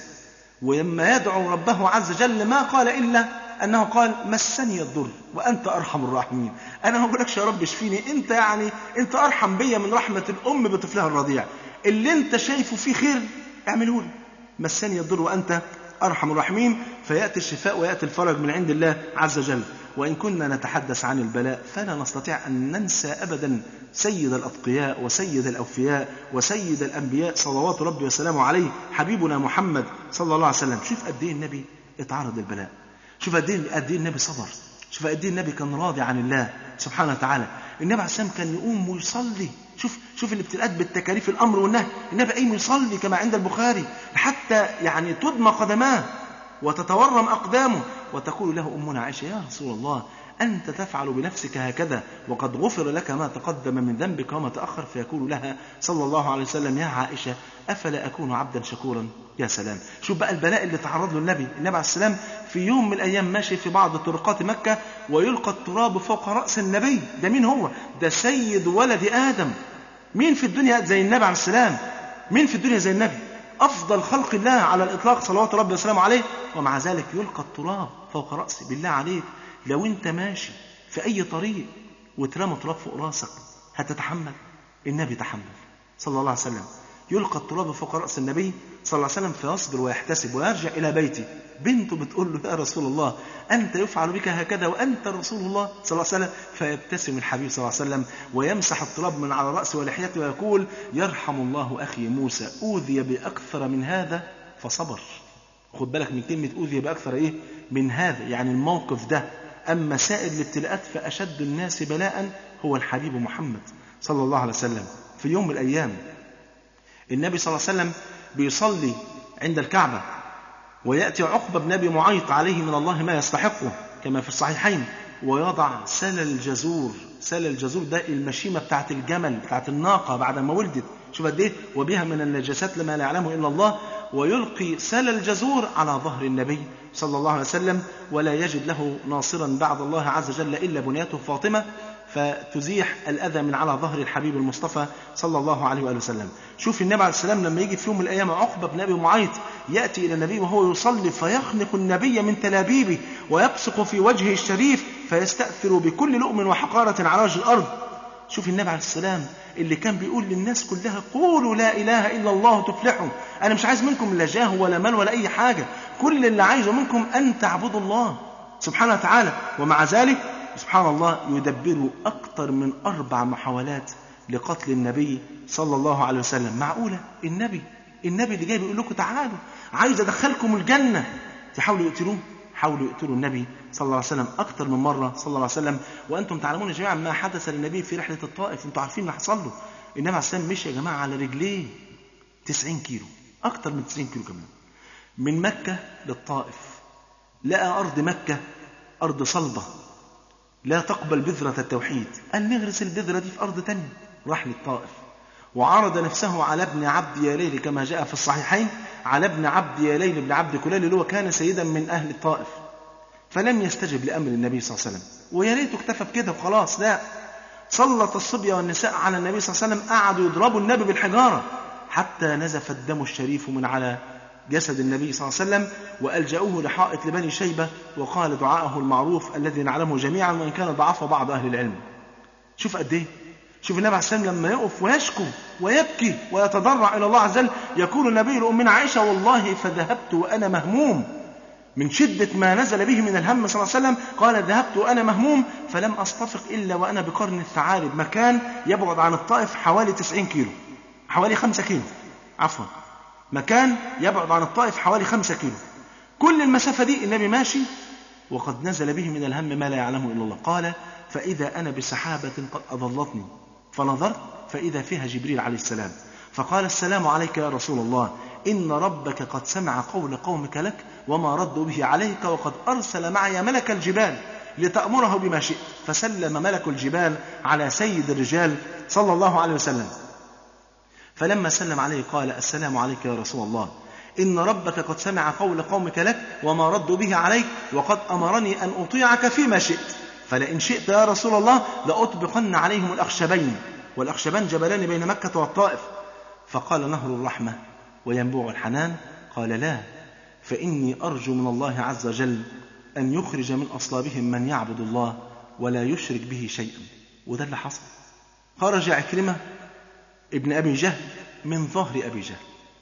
ولما يدعو ربه عز وجل ما قال إلا أنه قال مسني الضر وأنت أرحم الراحمين أنا ما بقولكش يا رب اشفيني أنت يعني أنت أرحم بيا من رحمة الأم بطفلها الرضيع اللي أنت شايفه فيه خير اعمله لي مسني الضر وأنت أرحم الراحمين فيأتي الشفاء ويأتي الفرج من عند الله عز وجل وإن كنا نتحدث عن البلاء فلا نستطيع أن ننسى أبدا سيد الأتقياء وسيد الأوفياء وسيد الأنبياء صلوات ربي وسلامه عليه حبيبنا محمد صلى الله عليه وسلم شوف قد إيه النبي اتعرض البلاء شوف قد ايه قد ايه النبي صبر شوف قد ايه النبي كان راضي عن الله سبحانه وتعالى النبي عليه السلام كان يقوم ويصلي شوف شوف الابتلاءات بالتكاليف الامر والنهي النبي قايم يصلي كما عند البخاري حتى يعني تدمى قدماه وتتورم اقدامه وتقول له امنا عائشه يا رسول الله أنت تفعل بنفسك هكذا وقد غفر لك ما تقدم من ذنبك وما تأخر فيقول لها صلى الله عليه وسلم يا عائشة أفلا أكون عبدا شكورا يا سلام شوف بقى البلاء اللي تعرض له النبي النبي عليه السلام في يوم من الأيام ماشي في بعض طرقات مكة ويلقى التراب فوق رأس النبي ده مين هو ده سيد ولد آدم مين في الدنيا زي النبي عليه السلام مين في الدنيا زي النبي أفضل خلق الله على الإطلاق صلوات ربي وسلامه عليه ومع ذلك يلقى التراب فوق رأسه بالله عليك لو انت ماشي في اي طريق وترمى تراب فوق راسك هتتحمل النبي تحمل صلى الله عليه وسلم يلقى التراب فوق راس النبي صلى الله عليه وسلم فيصبر ويحتسب ويرجع الى بيته بنته بتقول له يا رسول الله انت يفعل بك هكذا وانت رسول الله صلى الله عليه وسلم فيبتسم الحبيب صلى الله عليه وسلم ويمسح التراب من على راسه ولحيته ويقول يرحم الله اخي موسى اوذي باكثر من هذا فصبر خد بالك من كلمه اوذي باكثر ايه من هذا يعني الموقف ده أما سائر الابتلاءات فأشد الناس بلاء هو الحبيب محمد صلى الله عليه وسلم في يوم من الأيام النبي صلى الله عليه وسلم بيصلي عند الكعبة ويأتي عقبة بن أبي معيط عليه من الله ما يستحقه كما في الصحيحين ويضع سل الجزور سل الجزور ده المشيمة بتاعت الجمل بتاعت الناقة بعد ما ولدت شوف قد ايه وبها من النجاسات لما لا يعلمه إلا الله ويلقي سل الجزور على ظهر النبي صلى الله عليه وسلم ولا يجد له ناصرا بعد الله عز وجل إلا بنيته فاطمة فتزيح الأذى من على ظهر الحبيب المصطفى صلى الله عليه وآله وسلم شوف النبي عليه السلام لما يجي في يوم من الأيام عقبة بن أبي معيط يأتي إلى النبي وهو يصلي فيخنق النبي من تلابيبه ويبصق في وجهه الشريف فيستأثر بكل لؤم وحقارة على وجه الأرض شوف النبي عليه السلام اللي كان بيقول للناس كلها قولوا لا إله إلا الله تفلحوا أنا مش عايز منكم لا جاه ولا مال ولا أي حاجة كل اللي عايزه منكم أن تعبدوا الله سبحانه وتعالى ومع ذلك سبحان الله يدبر أكثر من أربع محاولات لقتل النبي صلى الله عليه وسلم معقولة النبي النبي اللي جاي بيقول لكم تعالوا عايز أدخلكم الجنة تحاولوا يقتلوه حاولوا يقتلوا النبي صلى الله عليه وسلم أكثر من مرة صلى الله عليه وسلم وأنتم تعلمون جميعا ما حدث للنبي في رحلة الطائف أنتم عارفين اللي حصل له النبي عليه السلام مشي يا جماعة على رجليه 90 كيلو أكثر من 90 كيلو كمان من مكة للطائف لقى أرض مكة أرض صلبة لا تقبل بذرة التوحيد قال نغرس البذرة دي في أرض تانية راح للطائف وعرض نفسه على ابن عبد ياليل كما جاء في الصحيحين على ابن عبد ياليل بن عبد كلال اللي هو كان سيدا من أهل الطائف فلم يستجب لأمر النبي صلى الله عليه وسلم ويا ريته اكتفى بكده وخلاص لا سلط الصبية والنساء على النبي صلى الله عليه وسلم قعدوا يضربوا النبي بالحجارة حتى نزف الدم الشريف من على جسد النبي صلى الله عليه وسلم وألجأوه لحائط لبني شيبة وقال دعاءه المعروف الذي نعلمه جميعا وإن كان ضعفه بعض أهل العلم شوف قد إيه شوف النبي عليه السلام لما يقف ويشكو ويبكي ويتضرع إلى الله عز وجل يقول النبي لأمنا عائشة والله فذهبت وأنا مهموم من شدة ما نزل به من الهم صلى الله عليه وسلم قال ذهبت وأنا مهموم فلم أصطفق إلا وأنا بقرن الثعالب مكان يبعد عن الطائف حوالي 90 كيلو حوالي 5 كيلو عفوا مكان يبعد عن الطائف حوالي 5 كيلو كل المسافة دي النبي ماشي وقد نزل به من الهم ما لا يعلمه إلا الله قال فإذا أنا بسحابة قد أضلتني فنظرت فإذا فيها جبريل عليه السلام فقال السلام عليك يا رسول الله إن ربك قد سمع قول قومك لك وما ردوا به عليك وقد أرسل معي ملك الجبال لتأمره بما شئت فسلم ملك الجبال على سيد الرجال صلى الله عليه وسلم فلما سلم عليه قال السلام عليك يا رسول الله إن ربك قد سمع قول قومك لك وما ردوا به عليك وقد أمرني أن أطيعك فيما شئت فلئن شئت يا رسول الله لأطبقن عليهم الأخشبين والأخشبان جبلان بين مكة والطائف فقال نهر الرحمة وينبوع الحنان قال لا فإني أرجو من الله عز وجل أن يخرج من أصلابهم من يعبد الله ولا يشرك به شيئا وده اللي حصل خرج عكرمة ابن أبي جهل من ظهر أبي جهل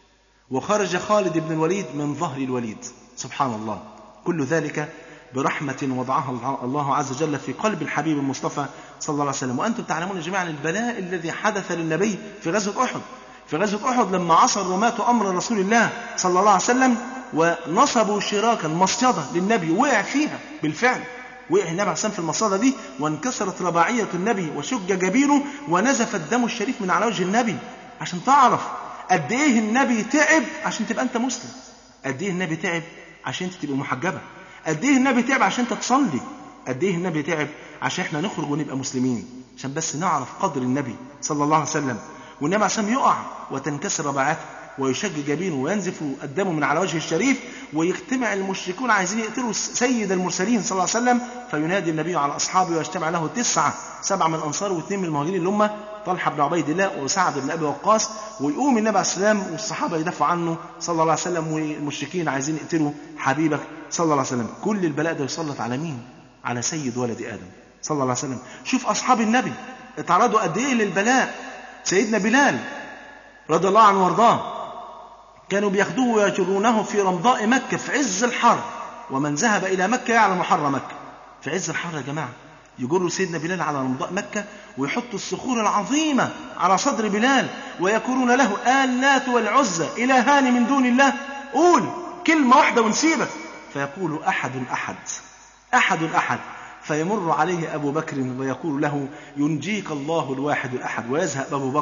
وخرج خالد بن الوليد من ظهر الوليد سبحان الله كل ذلك برحمة وضعها الله عز وجل في قلب الحبيب المصطفى صلى الله عليه وسلم وأنتم تعلمون جميعا البلاء الذي حدث للنبي في غزوة أحد في غزوة أحد لما عصى الرماة أمر رسول الله صلى الله عليه وسلم ونصبوا شراكا مصيدة للنبي وقع فيها بالفعل وقع النبي عليه السلام في المصيدة دي وانكسرت رباعية النبي وشج جبينه ونزف الدم الشريف من على وجه النبي عشان تعرف قد ايه النبي تعب عشان تبقى انت مسلم قد ايه النبي تعب عشان انت تبقى محجبة قد ايه النبي تعب عشان انت تصلي قد ايه النبي تعب عشان احنا نخرج ونبقى مسلمين عشان بس نعرف قدر النبي صلى الله عليه وسلم والنبي عليه السلام يقع وتنكسر رباعته ويشج جبينه وينزف الدم من على وجهه الشريف ويجتمع المشركون عايزين يقتلوا سيد المرسلين صلى الله عليه وسلم فينادي النبي على اصحابه ويجتمع له تسعه سبعه من الانصار واثنين من المهاجرين اللي هم طلحه بن عبيد الله وسعد بن ابي وقاص ويقوم النبي عليه السلام والصحابه يدافعوا عنه صلى الله عليه وسلم والمشركين عايزين يقتلوا حبيبك صلى الله عليه وسلم كل البلاء ده يسلط على مين؟ على سيد ولد ادم صلى الله عليه وسلم شوف اصحاب النبي اتعرضوا قد ايه للبلاء سيدنا بلال رضي الله عنه وارضاه كانوا بياخدوه ويجرونه في رمضاء مكة في عز الحر ومن ذهب إلى مكة يعلم حر مكة في عز الحر يا جماعة يجروا سيدنا بلال على رمضاء مكة ويحطوا الصخور العظيمة على صدر بلال ويقولون له آلات والعزة إلهان من دون الله قول كلمة واحدة ونسيبك فيقول أحد أحد أحد أحد فيمر عليه أبو بكر ويقول له ينجيك الله الواحد الأحد ويذهب أبو بكر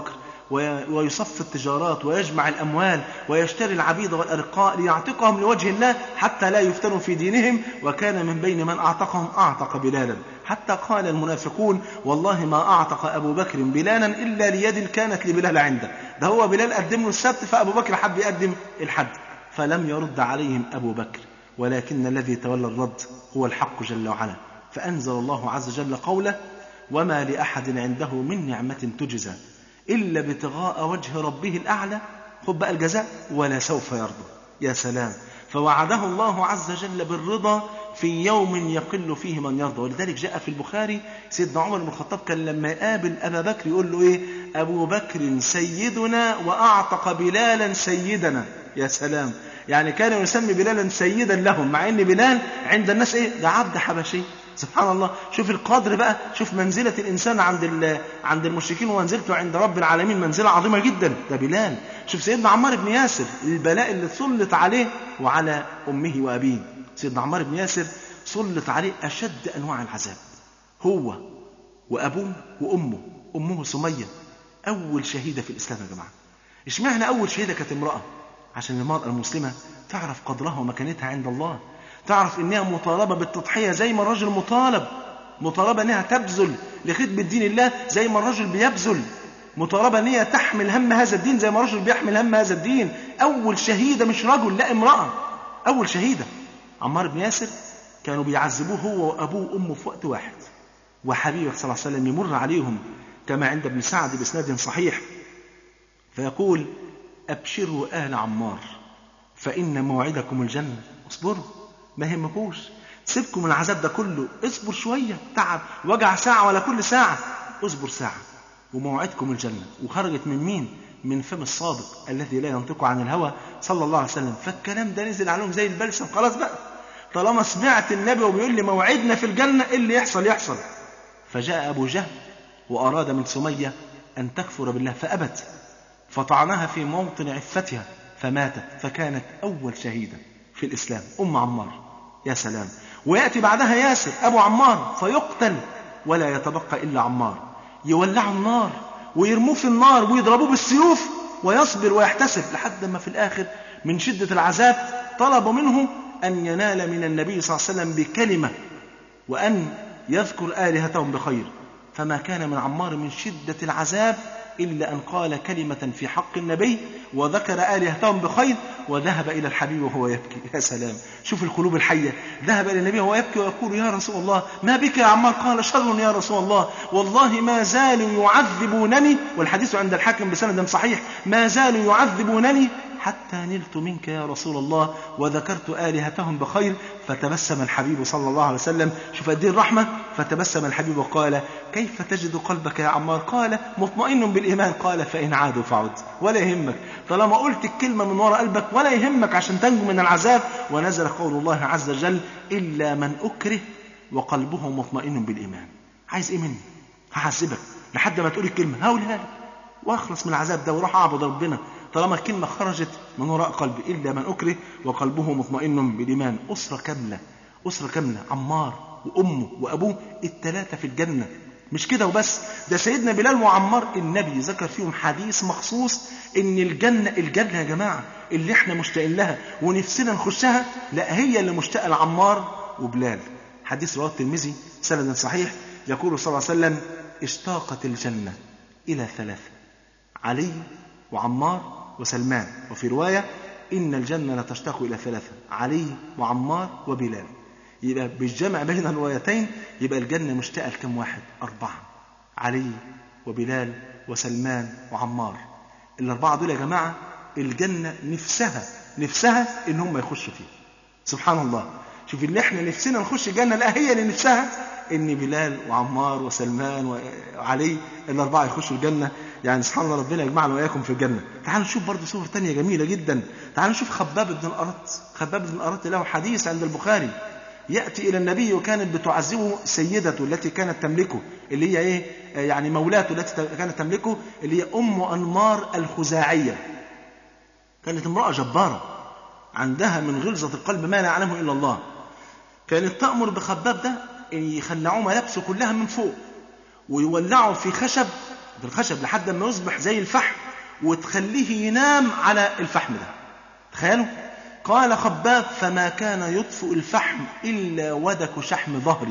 وي- ويصفي التجارات ويجمع الأموال ويشتري العبيد والأرقاء ليعتقهم لوجه الله حتى لا يفتنوا في دينهم وكان من بين من أعتقهم أعتق بلالا حتى قال المنافقون والله ما أعتق أبو بكر بلالا إلا ليد كانت لبلال عنده ده هو بلال قدم له السبت فأبو بكر حب يقدم الحد فلم يرد عليهم أبو بكر ولكن الذي تولى الرد هو الحق جل وعلا فأنزل الله عز وجل قوله وما لأحد عنده من نعمة تجزى إلا ابتغاء وجه ربه الأعلى خد بقى الجزاء ولا سوف يرضى يا سلام فوعده الله عز وجل بالرضا في يوم يقل فيه من يرضى ولذلك جاء في البخاري سيدنا عمر بن الخطاب كان لما يقابل أبا بكر يقول له إيه أبو بكر سيدنا وأعتق بلالا سيدنا يا سلام يعني كان يسمي بلالا سيدا لهم مع ان بلال عند الناس ايه ده عبد حبشي سبحان الله شوف القدر بقى شوف منزلة الإنسان عند ال- عند المشركين ومنزلته عند رب العالمين منزلة عظيمة جدا ده بلال شوف سيدنا عمار بن ياسر البلاء اللي سلط عليه وعلى أمه وأبيه سيدنا عمار بن ياسر سلط عليه أشد أنواع العذاب هو وأبوه وأمه أمه سمية أول شهيدة في الإسلام يا جماعة اشمعنى أول شهيدة كانت امرأة عشان المرأة المسلمة تعرف قدرها ومكانتها عند الله تعرف انها مطالبة بالتضحية زي ما الرجل مطالب مطالبة انها تبذل لخدمة دين الله زي ما الرجل بيبذل مطالبة ان هي تحمل هم هذا الدين زي ما الرجل بيحمل هم هذا الدين اول شهيدة مش رجل لا امرأة اول شهيدة عمار بن ياسر كانوا بيعذبوه هو وابوه وامه في وقت واحد وحبيبك صلى الله عليه وسلم يمر عليهم كما عند ابن سعد باسناد صحيح فيقول أبشروا آل عمار فإن موعدكم الجنة اصبروا ما يهمكوش سيبكم من العذاب ده كله اصبر شوية تعب وجع ساعة ولا كل ساعة اصبر ساعة وموعدكم الجنة وخرجت من مين من فم الصادق الذي لا ينطق عن الهوى صلى الله عليه وسلم فالكلام ده نزل عليهم زي البلسم خلاص بقى طالما سمعت النبي وبيقول لي موعدنا في الجنة إيه اللي يحصل يحصل فجاء أبو جهل وأراد من سمية أن تكفر بالله فأبت فطعنها في موطن عفتها فماتت فكانت أول شهيدة في الإسلام أم عمار يا سلام ويأتي بعدها ياسر أبو عمار فيقتل ولا يتبقى إلا عمار يولعوا النار ويرموه في النار ويضربوه بالسيوف ويصبر ويحتسب لحد ما في الآخر من شدة العذاب طلبوا منه أن ينال من النبي صلى الله عليه وسلم بكلمة وأن يذكر آلهتهم بخير فما كان من عمار من شدة العذاب إلا أن قال كلمة في حق النبي وذكر آلهتهم بخير وذهب إلى الحبيب وهو يبكي يا سلام شوف القلوب الحية ذهب إلى النبي وهو يبكي ويقول يا رسول الله ما بك يا عمار قال شر يا رسول الله والله ما زالوا يعذبونني والحديث عند الحاكم بسند صحيح ما زالوا يعذبونني حتى نلت منك يا رسول الله وذكرت آلهتهم بخير فتبسم الحبيب صلى الله عليه وسلم شوف قد ايه الرحمة فتبسم الحبيب وقال كيف تجد قلبك يا عمار قال مطمئن بالإيمان قال فإن عادوا فعد ولا يهمك طالما قلت الكلمة من وراء قلبك ولا يهمك عشان تنجو من العذاب ونزل قول الله عز وجل إلا من أكره وقلبه مطمئن بالإيمان عايز إيه مني هحاسبك لحد ما تقول الكلمة هقولها لك واخلص من العذاب ده واروح اعبد ربنا طالما الكلمة خرجت من وراء قلبي إلا من أكره وقلبه مطمئن بالإيمان أسرة كاملة أسرة كاملة عمار وأمه وأبوه الثلاثة في الجنة مش كده وبس ده سيدنا بلال وعمار النبي ذكر فيهم حديث مخصوص ان الجنة الجنة يا جماعة اللي احنا مشتاقين لها ونفسنا نخشها لا هي اللي مشتاقة لعمار وبلال حديث رواه الترمذي سند صحيح يقول صلى الله عليه وسلم اشتاقت الجنة إلى ثلاثة علي وعمار وسلمان وفي رواية إن الجنة لا تشتاق إلى ثلاثة علي وعمار وبلال يبقى بالجمع بين الروايتين يبقى الجنة مشتاقة لكم واحد أربعة علي وبلال وسلمان وعمار الأربعة دول يا جماعة الجنة نفسها نفسها إن هم يخشوا فيه سبحان الله شوف اللي احنا نفسنا نخش الجنة لا هي اللي نفسها ان بلال وعمار وسلمان وعلي الاربعه يخشوا الجنه يعني سبحان الله ربنا يجمعنا واياكم في الجنه تعالوا نشوف برضه صور تانية جميله جدا تعالوا نشوف خباب بن الارت خباب بن الارت له حديث عند البخاري ياتي الى النبي وكانت بتعذبه سيدته التي كانت تملكه اللي هي ايه يعني مولاته التي كانت تملكه اللي هي ام انمار الخزاعيه كانت امراه جباره عندها من غلظه القلب ما لا يعلمه الا الله كانت تامر بخباب ده يخلعوه ملابسه كلها من فوق ويولعوا في خشب الخشب لحد ما يصبح زي الفحم وتخليه ينام على الفحم ده تخيلوا قال خباب فما كان يطفئ الفحم إلا ودك شحم ظهري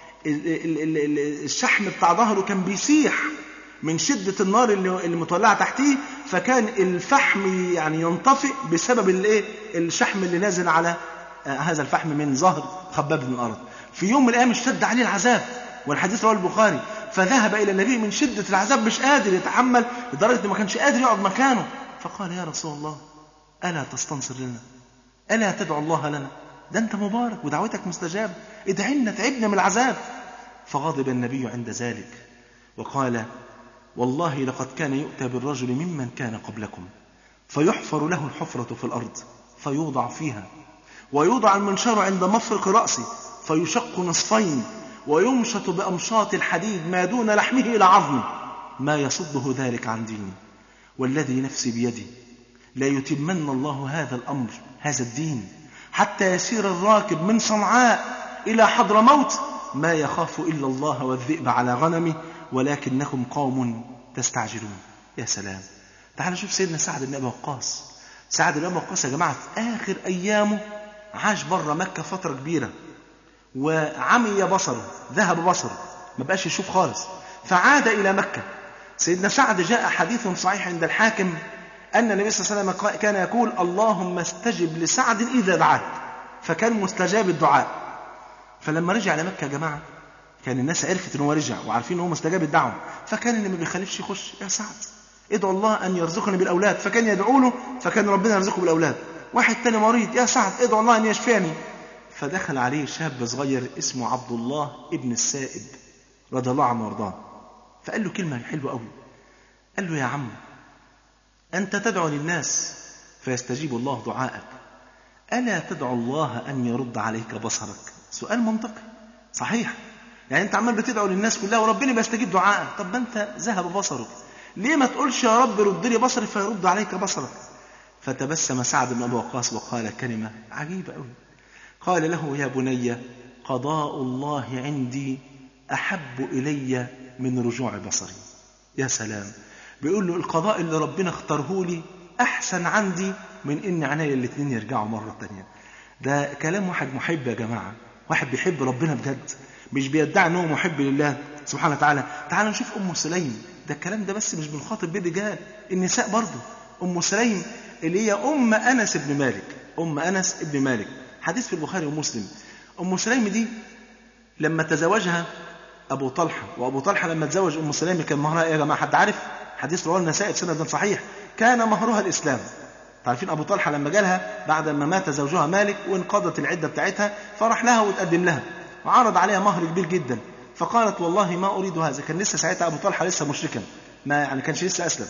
الشحم بتاع ظهره كان بيسيح من شدة النار اللي, اللي متولعة تحتيه فكان الفحم يعني ينطفئ بسبب الايه الشحم اللي نازل على هذا الفحم من ظهر خباب بن الأرض في يوم من الأيام اشتد عليه العذاب والحديث رواه البخاري فذهب إلى النبي من شدة العذاب مش قادر يتحمل لدرجة إنه ما كانش قادر يقعد مكانه فقال يا رسول الله ألا تستنصر لنا ألا تدعو الله لنا ده أنت مبارك ودعوتك مستجابة ادعي لنا تعبنا من العذاب فغضب النبي عند ذلك وقال والله لقد كان يؤتى بالرجل ممن كان قبلكم فيحفر له الحفرة في الأرض فيوضع فيها ويوضع المنشار عند مفرق رأسه فيشق نصفين ويمشط بأمشاط الحديد ما دون لحمه إلى عظمه ما يصده ذلك عن ديني والذي نفسي بيدي لا يتمن الله هذا الأمر هذا الدين حتى يسير الراكب من صنعاء إلى حضر موت ما يخاف إلا الله والذئب على غنمه ولكنكم قوم تستعجلون يا سلام تعال شوف سيدنا سعد بن أبي وقاص سعد بن أبي وقاص يا جماعة في آخر أيامه عاش بره مكة فترة كبيرة وعمي بصره ذهب بصره ما بقاش يشوف خالص فعاد إلى مكة سيدنا سعد جاء حديث صحيح عند الحاكم أن النبي صلى الله عليه وسلم كان يقول اللهم استجب لسعد إذا دعاك فكان مستجاب الدعاء فلما رجع لمكة يا جماعة كان الناس عرفت ان هو رجع وعارفين ان هو مستجاب الدعوة فكان اللي ما بيخالفش يخش يا سعد ادعو الله ان يرزقني بالاولاد فكان يدعو له فكان ربنا يرزقه بالاولاد واحد تاني مريض يا سعد ادعو الله ان يشفيني فدخل عليه شاب صغير اسمه عبد الله ابن السائب رضي الله عنه وارضاه فقال له كلمة حلوة قوي قال له يا عم أنت تدعو للناس فيستجيب الله دعاءك ألا تدعو الله أن يرد عليك بصرك سؤال منطقي صحيح يعني أنت عمال بتدعو للناس كلها وربنا بيستجيب دعائك طب ما أنت ذهب بصرك ليه ما تقولش يا رب رد لي بصري فيرد عليك بصرك فتبسم سعد بن أبي وقاص وقال كلمة عجيبة قوي قال له يا بني قضاء الله عندي أحب إلي من رجوع بصري يا سلام بيقول له القضاء اللي ربنا اختاره لي أحسن عندي من إن عينيا الاثنين يرجعوا مرة تانية ده كلام واحد محب يا جماعة واحد بيحب ربنا بجد مش بيدعي ان هو محب لله سبحانه وتعالى تعال نشوف ام سليم ده الكلام ده بس مش بنخاطب بيه الرجال النساء برضه ام سليم اللي هي ام انس بن مالك ام انس بن مالك حديث في البخاري ومسلم ام سليم دي لما تزوجها ابو طلحه وابو طلحه لما تزوج ام سليم كان مهرها ايه يا جماعه حد عارف حديث رواه النسائي بسند صحيح كان مهرها الاسلام عارفين ابو طلحه لما جالها بعد ما مات زوجها مالك وانقضت العده بتاعتها فراح لها وتقدم لها وعرض عليها مهر كبير جدا فقالت والله ما اريد هذا كان لسه ساعتها ابو طلحه لسه مشركا ما يعني كانش لسه اسلم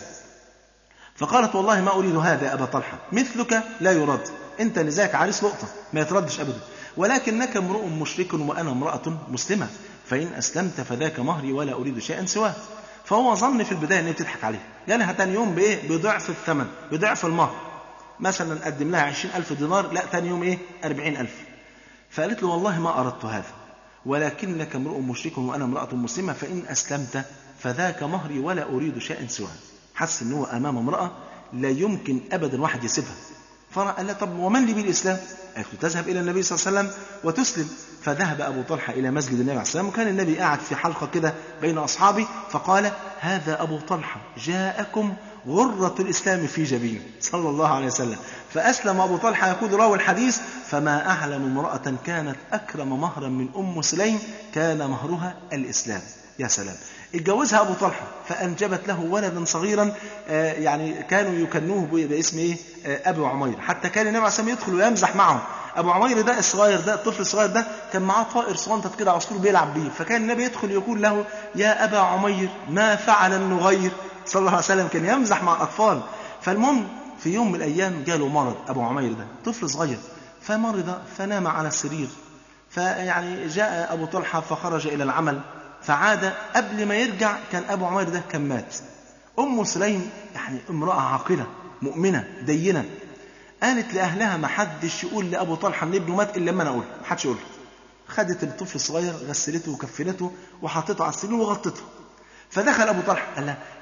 فقالت والله ما اريد هذا يا ابا طلحه مثلك لا يرد انت لذاك عريس لقطه ما يتردش ابدا ولكنك امرؤ مشرك وانا امراه مسلمه فان اسلمت فذاك مهري ولا اريد شيئا سواه فهو ظن في البدايه ان هي بتضحك عليه جالها تاني يوم بايه بضعف الثمن بضعف المهر مثلا قدم لها عشرين ألف دينار لا تاني يوم إيه أربعين ألف فقالت له والله ما أردت هذا ولكنك امرؤ مشرك وأنا امرأة مسلمة فإن أسلمت فذاك مهري ولا أريد شيئا سواه حس إن هو أمام امرأة لا يمكن أبدا واحد يسيبها فقال لها طب ومن لي بالإسلام قالت له تذهب إلى النبي صلى الله عليه وسلم وتسلم فذهب أبو طلحة إلى مسجد النبي عليه السلام وكان النبي قاعد في حلقة كده بين أصحابه فقال هذا أبو طلحة جاءكم غرة الإسلام في جبينه صلى الله عليه وسلم فأسلم أبو طلحة يقول راوي الحديث فما أعلم امرأة كانت أكرم مهرا من أم سليم كان مهرها الإسلام يا سلام اتجوزها أبو طلحة فأنجبت له ولدا صغيرا آه يعني كانوا يكنوه باسم إيه آه أبو عمير حتى كان النبي عليه الصلاة والسلام يدخل ويمزح معه أبو عمير ده الصغير ده الطفل الصغير ده كان معاه طائر صغنطط كده عصفور بيلعب بيه فكان النبي يدخل يقول له يا أبا عمير ما فعل النغير صلى الله عليه وسلم كان يمزح مع الأطفال فالمهم في يوم من الأيام جاله مرض أبو عمير ده طفل صغير فمرض فنام على السرير فيعني جاء أبو طلحة فخرج إلى العمل فعاد قبل ما يرجع كان أبو عمير ده كان مات أم سليم يعني امرأة عاقلة مؤمنة دينة قالت لأهلها ما حدش يقول لأبو طلحة إن ابنه مات إلا لما أنا أقول ما حدش يقول خدت الطفل الصغير غسلته وكفنته وحطته على السرير وغطته فدخل أبو طلحة قال لها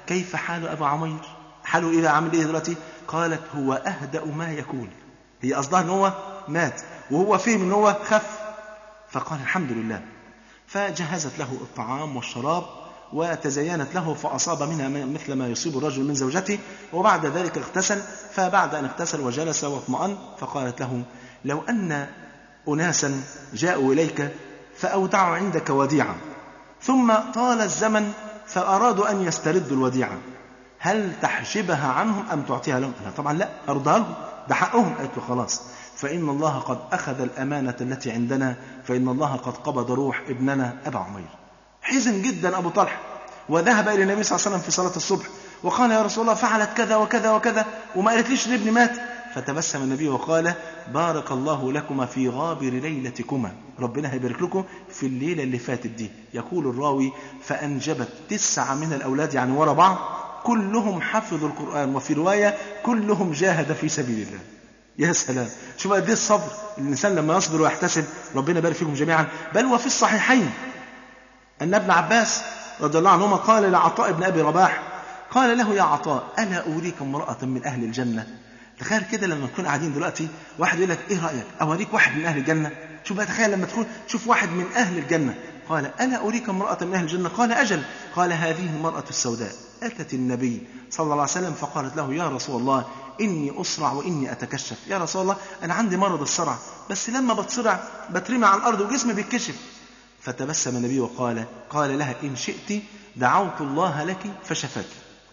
كيف حال أبا عمير حاله إيه عامل إيه دلوقتي قالت هو أهدأ ما يكون هي قصدها ان هو مات وهو فهم ان هو خف فقال الحمد لله فجهزت له الطعام والشراب وتزينت له فأصاب منها مثل ما يصيب الرجل من زوجته وبعد ذلك اغتسل فبعد أن اغتسل وجلس واطمأن فقالت له لو أن أناسا جاءوا إليك فأودعوا عندك وديعة ثم طال الزمن فأرادوا أن يستردوا الوديعة هل تحجبها عنهم أم تعطيها لهم؟ لا طبعا لا أرضها لهم ده حقهم قالت له خلاص فإن الله قد أخذ الأمانة التي عندنا فإن الله قد قبض روح ابننا أبا عمير حزن جدا أبو طلحة وذهب إلى النبي صلى الله عليه وسلم في صلاة الصبح وقال يا رسول الله فعلت كذا وكذا وكذا وما قالتليش ابني مات فتبسم النبي وقال بارك الله لكما في غابر ليلتكما ربنا هيبارك لكم في الليلة اللي فاتت دي يقول الراوي فأنجبت تسعة من الأولاد يعني ورا بعض كلهم حفظوا القرآن وفي رواية كلهم جاهد في سبيل الله يا سلام شوف قد ايه الصبر الإنسان لما يصبر ويحتسب ربنا يبارك فيكم جميعا بل وفي الصحيحين أن ابن عباس رضي الله عنهما قال لعطاء بن أبي رباح قال له يا عطاء ألا أريك امرأة من أهل الجنة تخيل كده لما نكون قاعدين دلوقتي واحد يقول لك ايه رأيك اوريك واحد من اهل الجنة شوف بقى تخيل لما تكون شوف واحد من اهل الجنة قال الا اريك امرأة من اهل الجنة قال اجل قال هذه المرأة السوداء اتت النبي صلى الله عليه وسلم فقالت له يا رسول الله اني اسرع واني اتكشف يا رسول الله انا عندي مرض الصرع بس لما بتصرع بترمي على الارض وجسمي بيتكشف فتبسم النبي وقال قال لها ان شئت دعوت الله لك فشفاك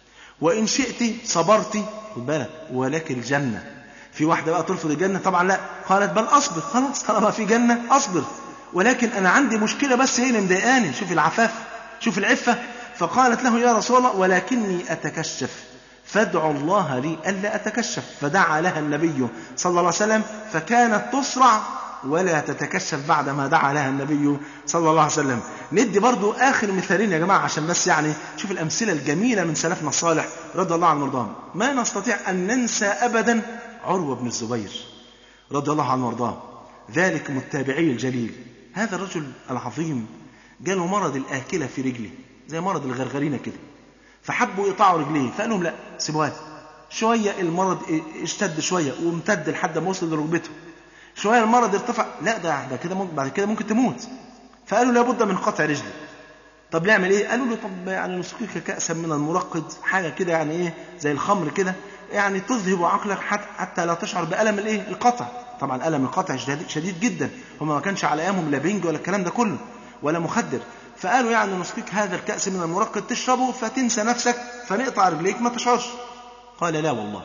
وإن شئت صبرت خد بالك ولك الجنة في واحدة بقى ترفض الجنة طبعا لا قالت بل أصبر خلاص طالما في جنة أصبر ولكن أنا عندي مشكلة بس هي اللي مضايقاني شوف العفاف شوف العفة فقالت له يا رسول الله ولكني أتكشف فادعوا الله لي ألا أتكشف فدعا لها النبي صلى الله عليه وسلم فكانت تسرع ولا تتكشف بعد ما دعا لها النبي صلى الله عليه وسلم ندي برضو آخر مثالين يا جماعة عشان بس يعني شوف الأمثلة الجميلة من سلفنا الصالح رضي الله عنه وارضاه ما نستطيع أن ننسى أبدا عروة بن الزبير رضي الله عنه وارضاه ذلك التابعي الجليل هذا الرجل العظيم جاله مرض الآكلة في رجله زي مرض الغرغرينة كده فحبوا يقطعوا رجليه فقال لهم لا سيبوها شوية المرض اشتد شوية وامتد لحد ما وصل لركبته شوية المرض ارتفع لا ده ده كده بعد كده ممكن تموت فقالوا لابد من قطع رجلي طب نعمل ايه قالوا له طب يعني نسقيك كأسا من المرقد حاجة كده يعني ايه زي الخمر كده يعني تذهب عقلك حتى لا تشعر بألم الايه القطع طبعا ألم القطع شديد, شديد جدا هم ما كانش على ايامهم لا بنج ولا الكلام ده كله ولا مخدر فقالوا يعني نسقيك هذا الكأس من المرقد تشربه فتنسى نفسك فنقطع رجليك ما تشعرش قال لا والله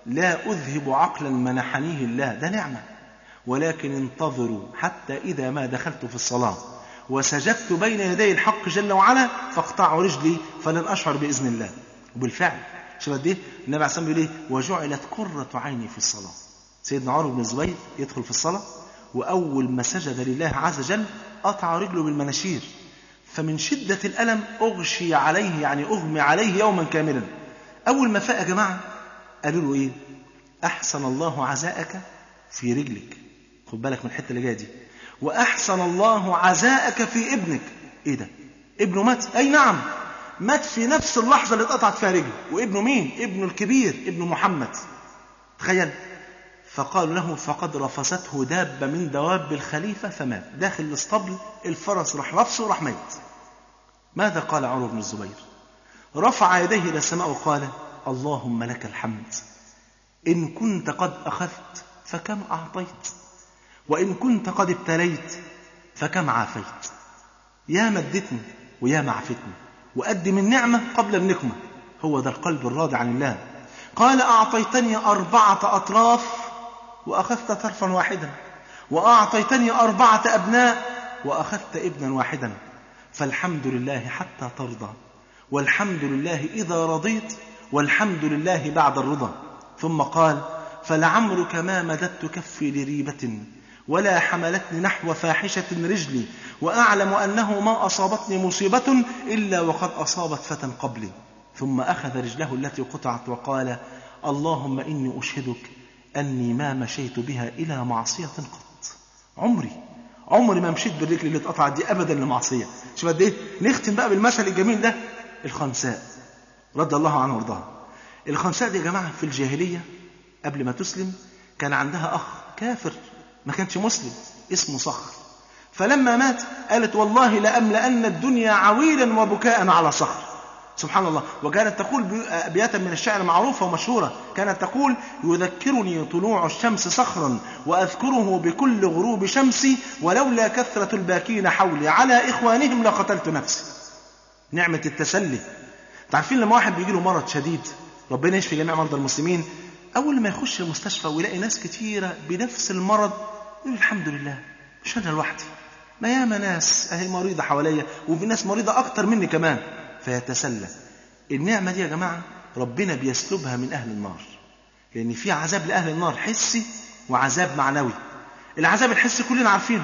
لا أذهب عقلا منحنيه الله ده نعمة ولكن انتظروا حتى إذا ما دخلت في الصلاة وسجدت بين يدي الحق جل وعلا فاقطعوا رجلي فلن أشعر بإذن الله وبالفعل شوف قد ايه النبي عليه الصلاه بيقول ايه وجعلت قرة عيني في الصلاة سيدنا عمر بن الزبير يدخل في الصلاة وأول ما سجد لله عز وجل قطع رجله بالمناشير فمن شدة الألم أغشي عليه يعني أغمي عليه يوما كاملا أول ما فاق يا جماعة قالوا له إيه أحسن الله عزاءك في رجلك خد بالك من الحتة اللي جاية دي وأحسن الله عزاءك في ابنك إيه ده ابنه مات أي نعم مات في نفس اللحظة اللي اتقطعت فيها رجله وابنه مين ابنه الكبير ابنه محمد تخيل فقالوا له فقد رفسته دابة من دواب الخليفة فمات داخل الاسطبل الفرس راح رفسه وراح ميت ماذا قال عمر بن الزبير رفع يديه إلى السماء وقال اللهم لك الحمد إن كنت قد أخذت فكم أعطيت وإن كنت قد ابتليت فكم عافيت يا مدتني ويا معفتني وأدي من نعمة قبل النقمة هو ده القلب الراضي عن الله قال أعطيتني أربعة أطراف وأخذت طرفا واحدا وأعطيتني أربعة أبناء وأخذت ابنا واحدا فالحمد لله حتى ترضى والحمد لله إذا رضيت والحمد لله بعد الرضا ثم قال فلعمرك ما مددت كفي لريبة ولا حملتني نحو فاحشة رجلي وأعلم أنه ما أصابتني مصيبة إلا وقد أصابت فتى قبلي ثم أخذ رجله التي قطعت وقال اللهم إني أشهدك أني ما مشيت بها إلى معصية قط عمري عمري ما مشيت بالرجل اللي اتقطعت دي أبدا لمعصية شوف قد إيه نختم بقى بالمثل الجميل ده الخنساء رضي الله عنه وارضاها الخنساء دي يا جماعة في الجاهلية قبل ما تسلم كان عندها أخ كافر ما كانش مسلم اسمه صخر فلما مات قالت والله لأملأن الدنيا عويلا وبكاء على صخر سبحان الله وكانت تقول أبياتا من الشعر معروفة ومشهورة كانت تقول يذكرني طلوع الشمس صخرا وأذكره بكل غروب شمسي ولولا كثرة الباكين حولي على إخوانهم لقتلت نفسي نعمة التسلي تعرفين لما واحد بيجي له مرض شديد ربنا يشفي جميع مرضى المسلمين أول ما يخش المستشفى ويلاقي ناس كتيرة بنفس المرض يقول الحمد لله مش أنا لوحدي ما ياما ناس أهي مريضة حواليا وفي ناس مريضة أكتر مني كمان فيتسلى النعمة دي يا جماعة ربنا بيسلبها من أهل النار لأن في عذاب لأهل النار حسي وعذاب معنوي العذاب الحسي كلنا عارفينه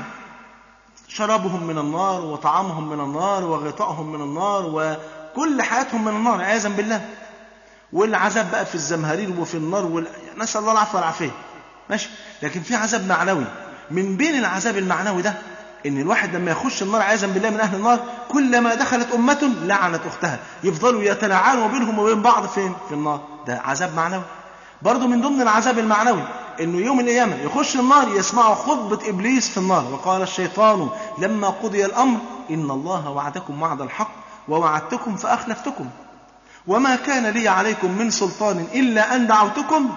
شرابهم من النار وطعامهم من النار وغطائهم من النار وكل حياتهم من النار عياذا بالله والعذاب بقى في الزمهرير وفي النار وال... نسأل الله العفو والعافية ماشي لكن في عذاب معنوي من بين العذاب المعنوي ده ان الواحد لما يخش النار عياذا بالله من اهل النار كلما دخلت امه لعنت اختها يفضلوا يتلاعنوا بينهم وبين بعض فين في النار ده عذاب معنوي برضه من ضمن العذاب المعنوي انه يوم القيامه يخش النار يسمعوا خطبه ابليس في النار وقال الشيطان لما قضي الامر ان الله وعدكم وعد الحق ووعدتكم فاخلفتكم وما كان لي عليكم من سلطان الا ان دعوتكم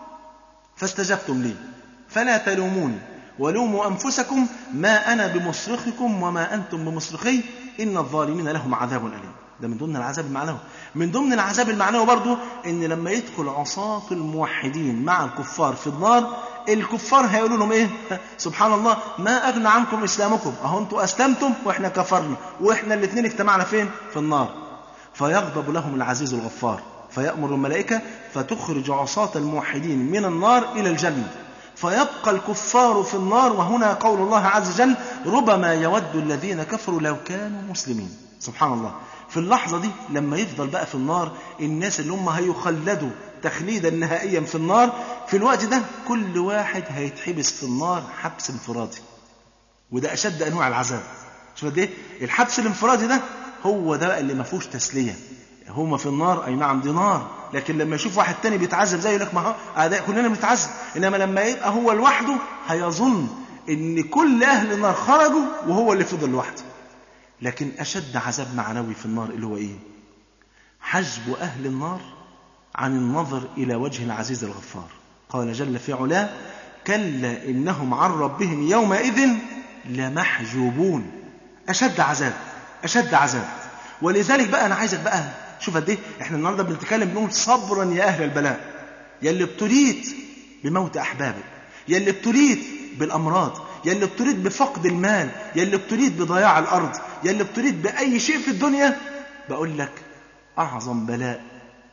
فاستجبتم لي فلا تلوموني ولوموا أنفسكم ما أنا بمصرخكم وما أنتم بمصرخي إن الظالمين لهم عذاب أليم ده من ضمن العذاب المعنوي من ضمن العذاب المعنوي برضه ان لما يدخل عصاة الموحدين مع الكفار في النار الكفار هيقولوا لهم ايه سبحان الله ما اغنى عنكم اسلامكم اهو انتوا اسلمتم واحنا كفرنا واحنا الاثنين اجتمعنا فين في النار فيغضب لهم العزيز الغفار فيأمر الملائكة فتخرج عصاة الموحدين من النار إلى الجنة فيبقى الكفار في النار وهنا قول الله عز وجل ربما يود الذين كفروا لو كانوا مسلمين سبحان الله في اللحظة دي لما يفضل بقى في النار الناس اللي هم هيخلدوا تخليدا نهائيا في النار في الوقت ده كل واحد هيتحبس في النار حبس انفرادي وده أشد أنواع العذاب شوف قد ايه الحبس الانفرادي ده هو ده اللي ما فيهوش تسلية هما في النار أي نعم دي نار لكن لما يشوف واحد تاني بيتعذب زيه يقول لك ما هو أعداء كلنا بنتعذب إنما لما يبقى هو لوحده هيظن إن كل أهل النار خرجوا وهو اللي فضل لوحده لكن أشد عذاب معنوي في النار اللي هو إيه حجب أهل النار عن النظر إلى وجه العزيز الغفار قال جل في علاه كلا إنهم عن ربهم يومئذ لمحجوبون أشد عذاب أشد عذاب ولذلك بقى أنا عايزك بقى شوف قد ايه احنا النهارده بنتكلم بنقول صبرا يا اهل البلاء يا اللي ابتليت بموت احبابك يا اللي ابتليت بالامراض يا اللي ابتليت بفقد المال يا اللي ابتليت بضياع الارض يا اللي ابتليت باي شيء في الدنيا بقول لك اعظم بلاء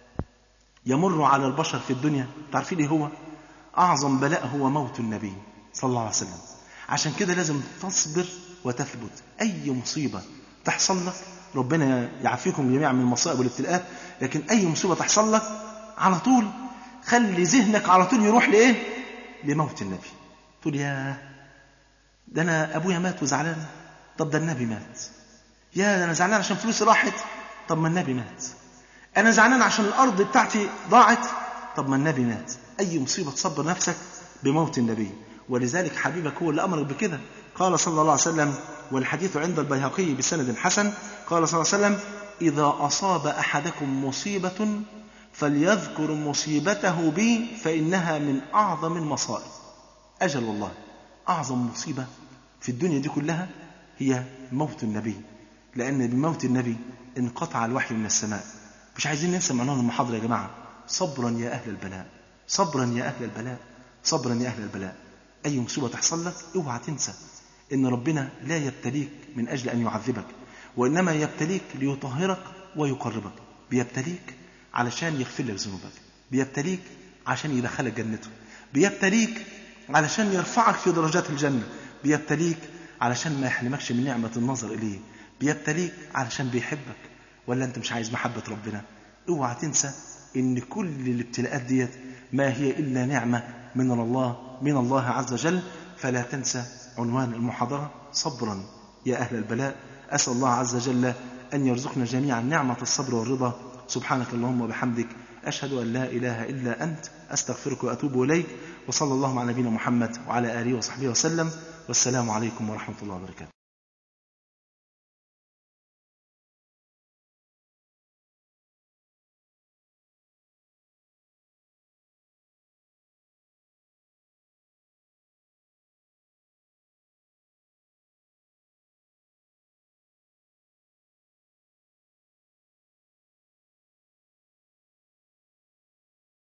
يمر على البشر في الدنيا تعرفين ايه هو اعظم بلاء هو موت النبي صلى الله عليه وسلم عشان كده لازم تصبر وتثبت اي مصيبه تحصل لك ربنا يعافيكم جميعا من المصائب والابتلاءات لكن أي مصيبة تحصل لك على طول خلي ذهنك على طول يروح لإيه لموت النبي تقول يا ده أنا أبويا مات وزعلان طب ده النبي مات يا ده أنا زعلان عشان فلوسي راحت طب ما النبي مات أنا زعلان عشان الأرض بتاعتي ضاعت طب ما النبي مات أي مصيبة تصبر نفسك بموت النبي ولذلك حبيبك هو اللي أمرك بكده قال صلى الله عليه وسلم والحديث عند البيهقي بسند حسن قال صلى الله عليه وسلم إذا أصاب أحدكم مصيبة فليذكر مصيبته بي فإنها من أعظم المصائب أجل والله أعظم مصيبة في الدنيا دي كلها هي موت النبي لأن بموت النبي انقطع الوحي من السماء مش عايزين ننسى عنوان المحاضرة يا جماعة صبرا يا أهل البلاء صبرا يا أهل البلاء صبرا يا أهل البلاء أي مصيبة تحصل لك اوعى تنسى إن ربنا لا يبتليك من أجل أن يعذبك وإنما يبتليك ليطهرك ويقربك بيبتليك علشان يغفر لك ذنوبك بيبتليك عشان يدخلك جنته بيبتليك علشان يرفعك في درجات الجنة بيبتليك علشان ما يحرمكش من نعمة النظر إليه بيبتليك علشان بيحبك ولا أنت مش عايز محبة ربنا اوعى تنسى إن كل الابتلاءات ديت ما هي إلا نعمة من الله من الله عز وجل فلا تنسى عنوان المحاضرة صبرا يا أهل البلاء أسأل الله عز وجل أن يرزقنا جميعا نعمة الصبر والرضا سبحانك اللهم وبحمدك أشهد أن لا إله إلا أنت أستغفرك وأتوب إليك وصلى الله على نبينا محمد وعلى آله وصحبه وسلم والسلام عليكم ورحمة الله وبركاته